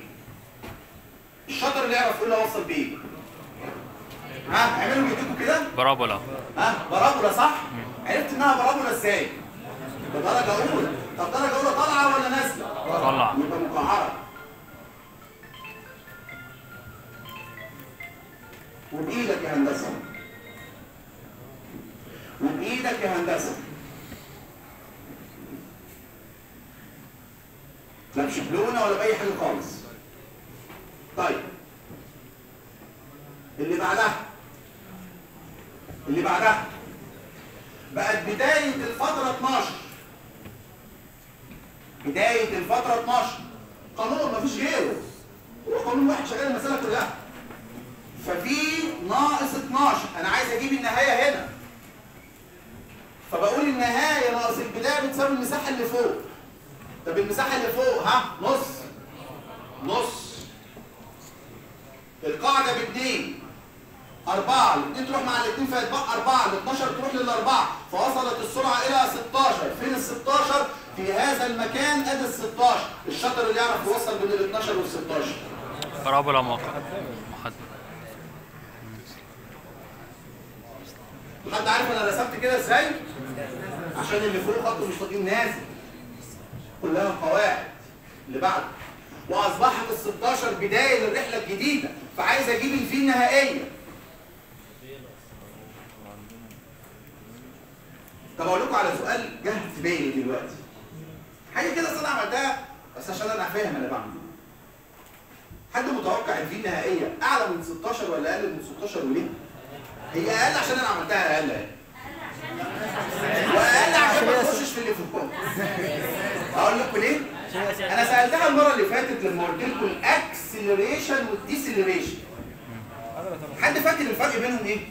الشاطر اللي يعرف يقول لي اوصل بيه ها اعملوا بايديكم كده بارابولا ها بارابولا صح عرفت انها بارابولا ازاي بدرجه اولى طب درجه اولى طالعه ولا نازله طلع يبقى مقعره وبايدك يا هندسه وبايدك يا هندسه لا بشبلونه ولا باي حاجه خالص طيب اللي بعدها اللي بعدها بقت بداية الفترة 12 بداية الفترة 12 قانون مفيش غيره هو قانون واحد شغال المسألة كلها ففي ناقص 12 أنا عايز أجيب النهاية هنا فبقول النهاية ناقص البداية بتساوي المساحة اللي فوق طب المساحة اللي فوق ها نص نص القاعدة باثنين أربعة الاثنين تروح مع الاثنين فيتبقى أربعة ال 12 تروح للأربعة فوصلت السرعة إلى 16 فين ال 16 في هذا المكان ادي ال 16 الشاطر اللي يعرف يوصل بين ال 12 وال 16 بارابولا موقع محدد حد عارف انا رسمت كده ازاي؟ عشان اللي فوق خط مستقيم نازل كلها قواعد اللي بعده واصبحت ال 16 بدايه للرحله الجديده فعايز اجيب الفي النهائيه طب اقول لكم على سؤال جه في بالي دلوقتي حاجه كده أصل انا عملتها بس عشان انا فاهم انا بعمل ايه حد متوقع الفي النهائيه اعلى من 16 ولا اقل من 16 وليه؟ هي اقل عشان انا عملتها اقل اهي واقل عشان ما تخشش في اللي فوق اقول لكم ليه؟ انا سالتها المره اللي فاتت لما قلت لكم الاكسلريشن والديسلريشن حد فاكر الفرق بينهم ايه؟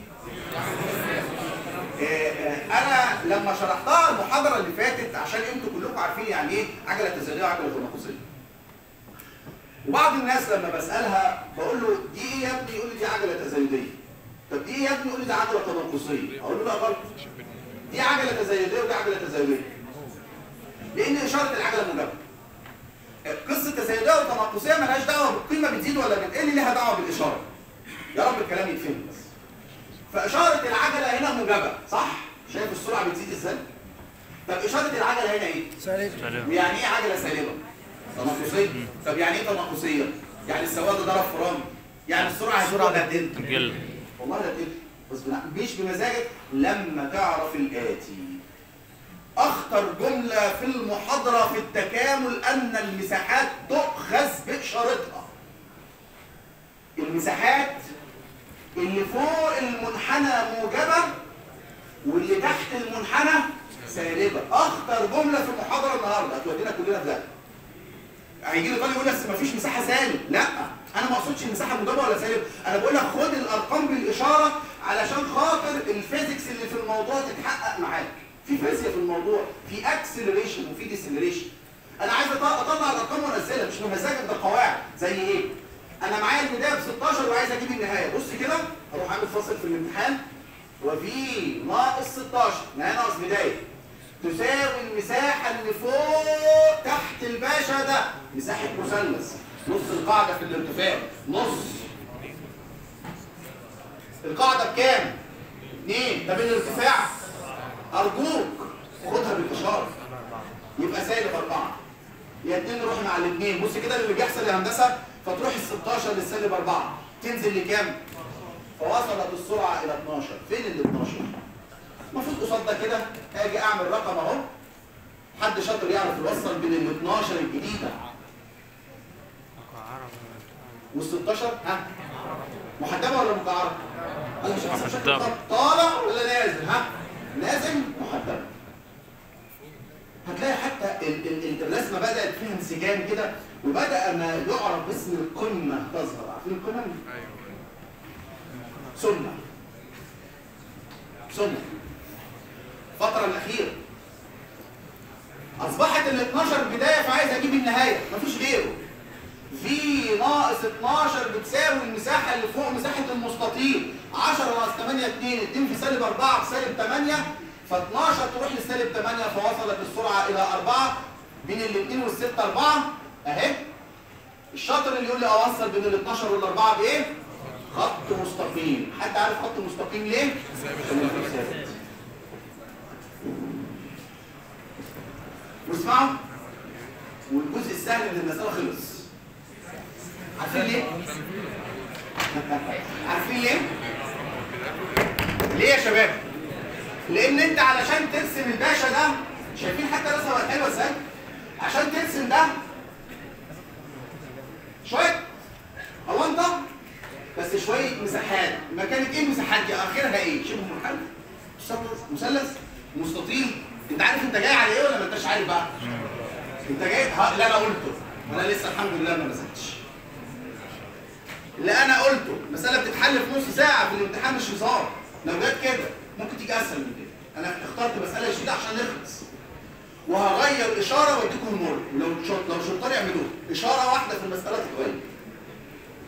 آه، آه، انا لما شرحتها المحاضره اللي فاتت عشان انتوا كلكم عارفين يعني ايه عجله تزايديه وعجله تناقصيه وبعض الناس لما بسالها بقول له دي ايه يا ابني يقول لي دي عجله تزايديه طب دي ايه يا ابني يقول لي دي عجله تناقصيه اقول له لا غلط دي عجله تزايديه ودي عجله تزايديه لان اشاره العجله موجبه قصه تزايديه وتناقصيه مالهاش دعوه بالقيمه بتزيد ولا بتقل ليها دعوه بالاشاره يا رب الكلام يتفهم بس فاشاره العجله هنا موجبه صح شايف السرعه بتزيد ازاي طب اشاره العجله هنا ايه سلام يعني ايه عجله سالبه تناقصيه طب يعني ايه تناقصيه يعني السواق ده ضرب فرامل يعني السرعه هتزيد ولا هتقل جل والله لا تقل بس بنا- مش بمزاجك لما تعرف الآتي أخطر جملة في المحاضرة في التكامل أن المساحات تؤخذ بإشارتها المساحات اللي فوق المنحنى موجبة واللي تحت المنحنى سالبة أخطر جملة في المحاضرة النهاردة هتودينا كلنا في ده هيجي لي طالب يقول لك ما فيش مساحه سالب لا انا ما اقصدش المساحه موجبه ولا سالب انا بقول لك خد الارقام بالاشاره علشان خاطر الفيزيكس اللي في الموضوع تتحقق معاك في فيزياء في الموضوع في اكسلريشن وفي ديسلريشن انا عايز أط- اطلع الارقام وانزلها مش بمزاجك ده قواعد زي ايه انا معايا البدايه ب 16 وعايز اجيب النهايه بص كده هروح اعمل فاصل في الامتحان وفي ناقص 16 نهايه ناقص بدايه تساوي المساحة اللي فوق تحت الباشا ده مساحة مثلث نص القاعدة في الارتفاع نص القاعدة بكام؟ اتنين طب الارتفاع أرجوك خدها بالإشارة يبقى سالب أربعة يا اتنين نروح مع الاتنين بص كده اللي بيحصل يا هندسة فتروح ال 16 للسالب أربعة تنزل لكام؟ فوصلت السرعة إلى 12 فين ال 12؟ المفروض قصاد ده كده اجي اعمل رقم اهو حد شاطر يعرف يوصل بين ال 12 الجديده وال 16 ها محدبه ولا مكعره؟ انا مش حاسس بشكل محدبة. خط. طالع ولا نازل ها؟ نازل محدبه هتلاقي حتى ال ال ال الرسمه بدات فيها انسجام كده وبدا ما يعرف باسم القمه تظهر عارفين القمم؟ سنه سنه الفترة الأخيرة أصبحت ال 12 بداية فعايز أجيب النهاية مفيش غيره في ناقص 12 بتساوي المساحة اللي فوق مساحة المستطيل 10 ناقص 8 2 2 في سالب 4 في سالب 8 ف 12 تروح لسالب 8 فوصلت السرعة إلى 4 بين الاثنين والستة 4 أهي الشاطر اللي يقول لي أوصل بين ال 12 وال 4 بإيه؟ خط مستقيم حد عارف خط مستقيم ليه؟ عشان يكون ثابت واسمعوا والجزء السهل من المسألة خلص عارفين ليه؟ عارفين ليه؟ ليه يا شباب؟ لأن أنت علشان ترسم الباشا ده شايفين حتى رسمة بقت حلوة ازاي؟ عشان ترسم ده شوية أونطة بس شوية مساحات ما كانت إيه المساحات دي؟ آخرها إيه؟ شبه منحنى مثلث مثلث مستطيل انت عارف انت جاي على ايه ولا ما انتش عارف بقى انت جاي ها لا انا قلته انا لسه الحمد لله ما مسكتش اللي انا قلته مساله بتتحل في نص ساعه في الامتحان مش هزار لو جت كده ممكن تيجي اسهل من كده انا اخترت مساله شديده عشان نخلص وهغير اشاره واديكم المر لو شط لو شطار يعملوها اشاره واحده في المساله تتغير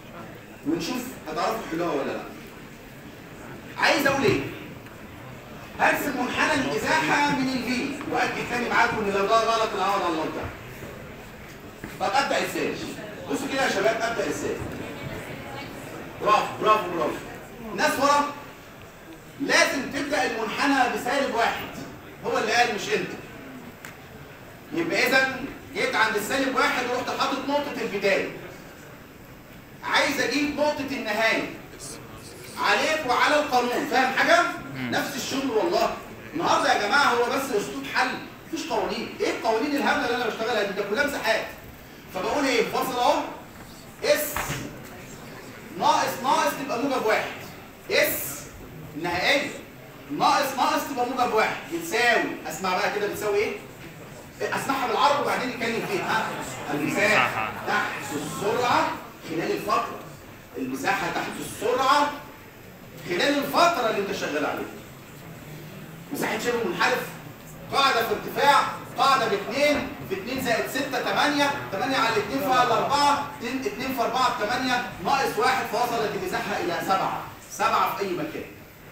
ونشوف هتعرفوا تحلوها ولا لا عايز اقول ايه هرسم منحنى الازاحه من الفي واكد تاني معاكم ان لو ده غلط العوض على الله بتاعه طب ابدا ازاي بصوا كده يا شباب ابدا ازاي برافو برافو برافو ناس ورا لازم تبدا المنحنى بسالب واحد هو اللي قال مش انت يبقى اذا جيت عند السالب واحد ورحت حاطط نقطه البدايه عايز اجيب نقطه النهايه عليك وعلى القانون فاهم حاجه نفس الشغل والله النهارده يا جماعه هو بس اسلوب حل مفيش قوانين ايه القوانين الهبله اللي انا بشتغلها دي ده كلها مساحات فبقول ايه فاصل اهو اس ناقص ناقص تبقى موجب واحد اس النهائيه ناقص ناقص تبقى موجب واحد بتساوي اسمع بقى كده بتساوي ايه اسمعها بالعربي وبعدين نتكلم فيها ها المساحه تحت السرعه خلال الفتره المساحه تحت السرعه خلال الفتره اللي انت شغال عليها مساحه شبه منحرف قاعده في ارتفاع قاعده باثنين في 2 زائد 6 8 8 على 2 فيها الاربعه 2 في 4 ب 8 ناقص 1 فوصلت المساحه الى 7 7 في اي مكان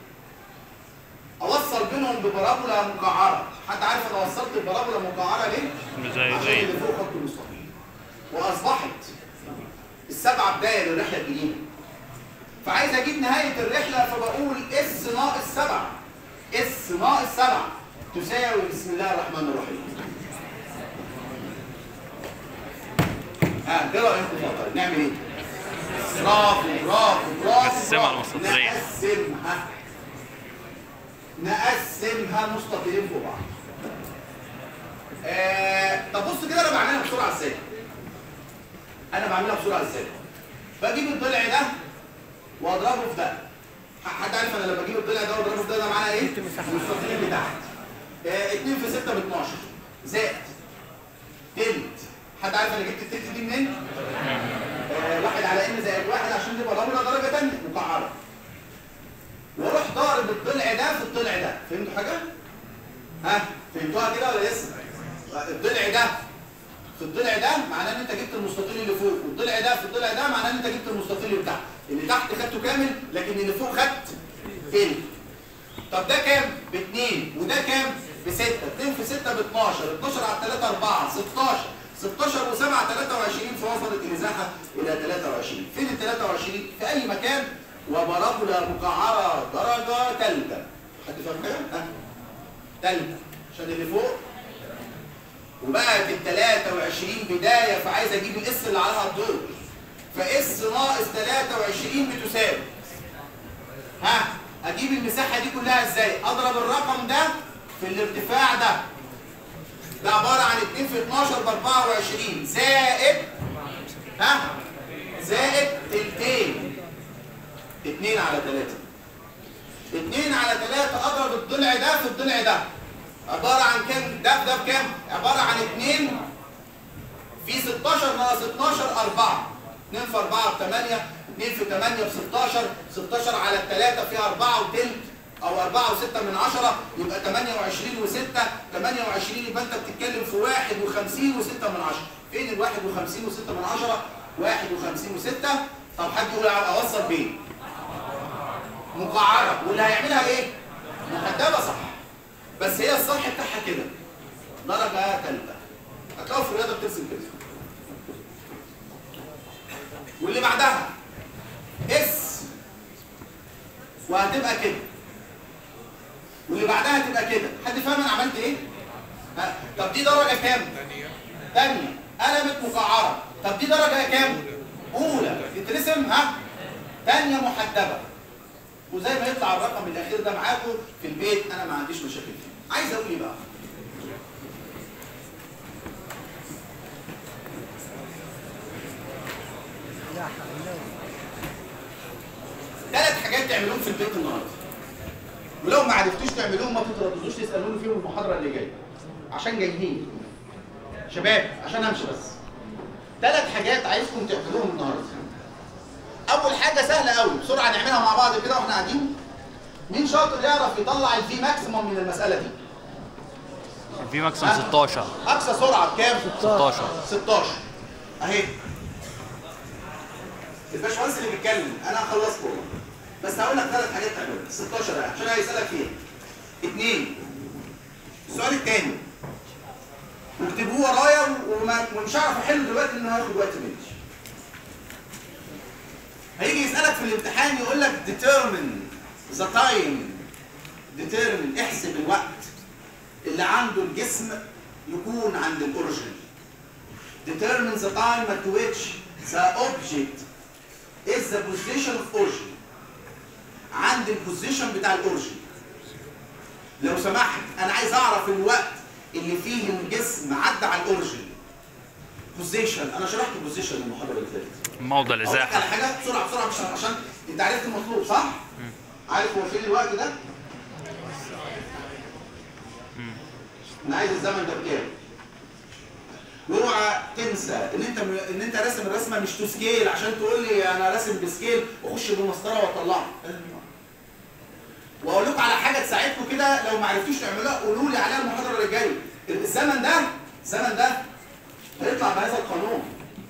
اوصل بينهم ببرابولا مقعره حد عارف انا وصلت البرابولا مقعره ليه زي عشان زي اللي فوق خط مستقيم واصبحت السبعه بدايه للرحله الجديده فعايز اجيب نهايه الرحله فبقول اس ناقص 7 اس ناقص 7 تساوي بسم الله الرحمن الرحيم ها ايه رايكم بقى طيب نعمل ايه برافو برافو برافو نقسمها برافو. المستطيلين. نقسمها نقسمها مستطيلين فوق بعض آه، طب بص كده انا بعملها بسرعه ازاي انا بعملها بسرعه ازاي بجيب الضلع ده واضربه في ده ح- حد عارف انا لما بجيب الضلع ده واضربه في ده ده معناه ايه المستطيل بتاعت 2 في 6 ب 12 زائد تلت حد عارف انا جبت التلت دي منين آه، واحد على ان زائد واحد عشان تبقى ضربنا درجه ثانيه مقعره واروح ضارب الضلع ده في الضلع ده فهمتوا حاجه ها فهمتوها كده ولا لسه الضلع ده في الضلع ده معناه ان انت جبت المستطيل اللي فوق والضلع ده في الضلع ده معناه ان انت جبت المستطيل اللي تحت اللي تحت خدته كامل لكن اللي فوق خدت تلت طب ده كام باثنين وده كام بستة 2 في 6 ب 12 12 على 3 4 16 16 و7 23 فوصلت المساحه الى 23 فين ال 23 في اي مكان وبرابولا مقعره درجه ثالثه حد فاهم حاجه؟ ها؟ ثالثه عشان اللي فوق وبقت ال 23 بدايه فعايز اجيب الاس اللي عليها الدور فاس ناقص 23 بتساوي ها اجيب المساحه دي كلها ازاي اضرب الرقم ده في الارتفاع ده ده عباره عن 2 في 12 ب 24 زائد ها زائد تلتين 2 على 3 2 على 3 اضرب الضلع ده في الضلع ده عباره عن كام ده في ده بكام عباره عن 2 في 16 ناقص 12 4 2 في 4 ب 8 2 في 8 ب 16 16 على 3 فيها 4 وتلت او 4 و6 من 10 يبقى 28 و6 28 يبقى انت بتتكلم في 51 و6 من 10 فين ال 51 و6 من 10 51 و6 طب حد يقول اوصل بين مقعره واللي هيعملها ايه محدبه صح بس هي الصح بتاعها كده درجه ثالثه هتلاقوا في الرياضه بترسم كده واللي بعدها اس وهتبقى كده واللي بعدها هتبقى كده حد فاهم انا عملت ايه ها. طب دي درجه كام ثانيه قلمت مقعره طب دي درجه كام اولى تترسم ها ثانيه محدبه وزي ما يطلع الرقم الاخير ده معاكم في البيت انا ما عنديش مشاكل فيه عايز اقول ايه بقى ثلاث حاجات تعملوهم في البيت النهارده ولو ما عرفتوش تعملوهم ما تترددوش تسالوني فيهم المحاضره اللي جايه عشان جايين شباب عشان امشي بس ثلاث حاجات عايزكم تعملوهم النهارده اول حاجه سهله قوي بسرعه نعملها مع بعض كده واحنا قاعدين مين شاطر يعرف يطلع الفي ماكسيموم من المساله دي في ماكسيمم 16 اقصى سرعه بكام 16 16 اهي الباشمهندس اللي بيتكلم انا خلصت والله بس هقول لك ثلاث حاجات تعملها 16 يعني عشان هيسالك فيها اتنين السؤال التاني واكتبوه ورايا وما- ومش هعرف احله دلوقتي لانه هياخد وقت مني هيجي يسألك في الامتحان يقول لك determine the time determine احسب الوقت اللي عنده الجسم يكون عند الاوريجن determine the time at which the object is the position of origin عند البوزيشن بتاع الاوريجن لو سمحت انا عايز اعرف الوقت اللي فيه الجسم عدى على الاوريجن بوزيشن انا شرحت بوزيشن المحاضره اللي فاتت موضع اقول لك على الازاحه حاجه بسرعه بسرعه عشان عشان انت عرفت المطلوب صح؟ عارف هو فين الوقت ده؟ انا عايز الزمن ده بكام؟ واوعى تنسى ان انت ان انت راسم الرسمه مش تو سكيل عشان تقول لي انا راسم بسكيل واخش بالمسطره واطلعها واقول لكم على حاجه تساعدكم كده لو ما عرفتوش تعملوها قولوا لي عليها المحاضره اللي جايه الزمن ده الزمن ده هيطلع بهذا القانون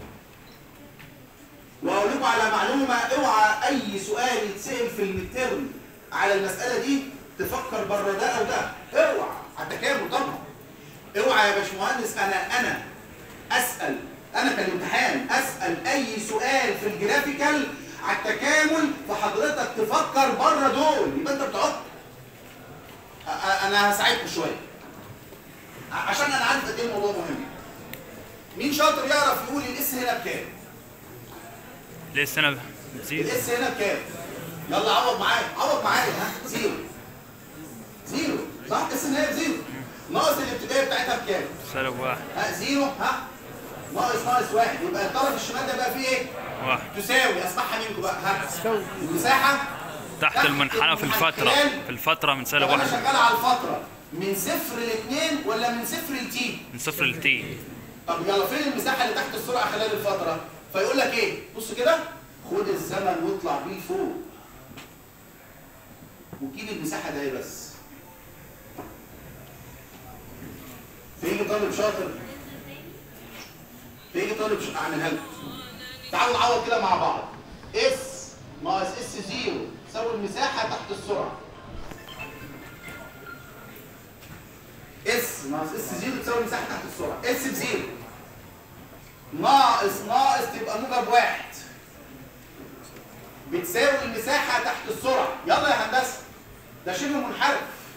واقول لكم على معلومه اوعى اي سؤال يتسال في المترم على المساله دي تفكر بره ده او ده اوعى على التكامل طبعا اوعى يا باشمهندس انا انا اسال انا كالامتحان اسال اي سؤال في الجرافيكال على التكامل فحضرتك تفكر بره دول يبقى انت بتعط أ- أ- انا هساعدكم شويه ع- عشان انا عارف قد ايه الموضوع مهم مين شاطر يعرف يقول الاس هنا بكام لسه انا بزيد الاس هنا بكام يلا عوض معايا عوض معايا ها زيرو زيرو صح اس ان هي بزيرو ناقص الابتدائيه بتاعتها بكام سالب واحد ها زيرو ها ناقص ناقص واحد يبقى الطرف الشمال ده بقى فيه ايه واحد تساوي اسمعها منكم بقى ها المساحه تحت المنحنى في الفترة في الفترة من سالب طب انا واحد شغال على الفتره من صفر لاثنين ولا من صفر لتي من صفر لتي طب يلا فين المساحه اللي تحت السرعه خلال الفتره فيقول لك ايه بص كده خد الزمن واطلع بيه لفوق وجيب المساحه ده إيه بس فيجي طالب شاطر فيجي طالب شاطر اعملها لكم تعالوا نعوض كده مع بعض اس ناقص اس زيرو تساوي المساحه تحت السرعه اس ناقص اس زيرو تساوي المساحه تحت السرعه اس بزيرو ناقص ناقص تبقى موجب واحد بتساوي المساحه تحت السرعه يلا يا هندسه ده شبه منحرف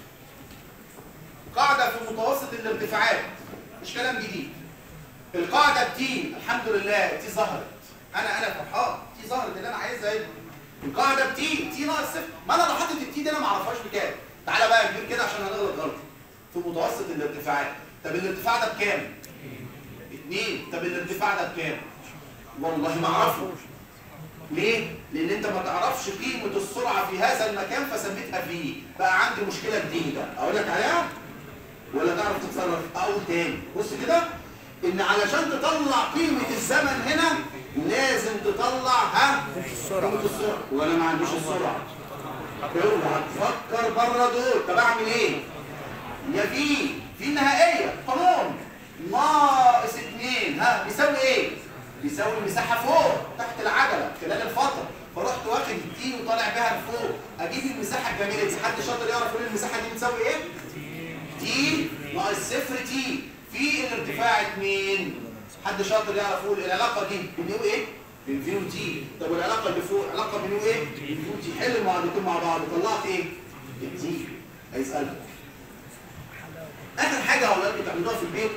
قاعده في متوسط الارتفاعات مش كلام جديد القاعده بتي الحمد لله تي ظهرت انا انا فرحان تي ظهرت اللي انا عايزها اهي القاعده بتي تي ناقص صفر ما انا لو حاطط التي دي انا ما اعرفهاش بكام تعالى بقى يا كبير كده عشان هنغلط غلط في متوسط الارتفاعات طب الارتفاع ده بكام؟ اتنين طب الارتفاع ده بكام؟ والله ما اعرفه ليه؟ لان انت ما تعرفش قيمه السرعه في هذا المكان فسميتها في بقى عندي مشكله جديده اقول لك عليها ولا تعرف تتصرف اقول تاني بص كده ان علشان تطلع قيمه الزمن هنا لازم تطلع ها قيمه السرعه وانا ما عنديش السرعه اوعى تفكر بره دول طب اعمل ايه؟ يا في في النهائيه قانون ناقص اتنين ها بيساوي ايه؟ بيساوي المساحه فوق تحت العجله خلال الفتره فرحت واخد التي وطالع بيها لفوق اجيب المساحه الجميله دي حد شاطر يعرف يقول المساحه دي بتساوي ايه؟ تي ناقص صفر تي في الارتفاع اتنين حد شاطر يعرف يقول العلاقه دي بين يو ايه؟ بين في وتي طب والعلاقه اللي فوق علاقه بين يو ايه؟ بين في وتي حل المعادلتين مع بعض طلعت ايه؟ التي هيسالك اخر حاجه يا اولاد بتعملوها في البيت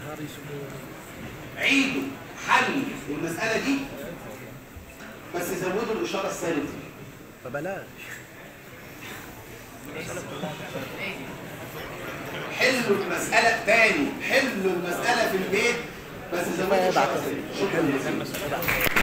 عيدوا حل المساله دي بس زودوا الاشاره السالبه فبلاش حلوا المساله تاني حلوا المساله في البيت بس زودوا الاشاره السالبه شكرا جزيلا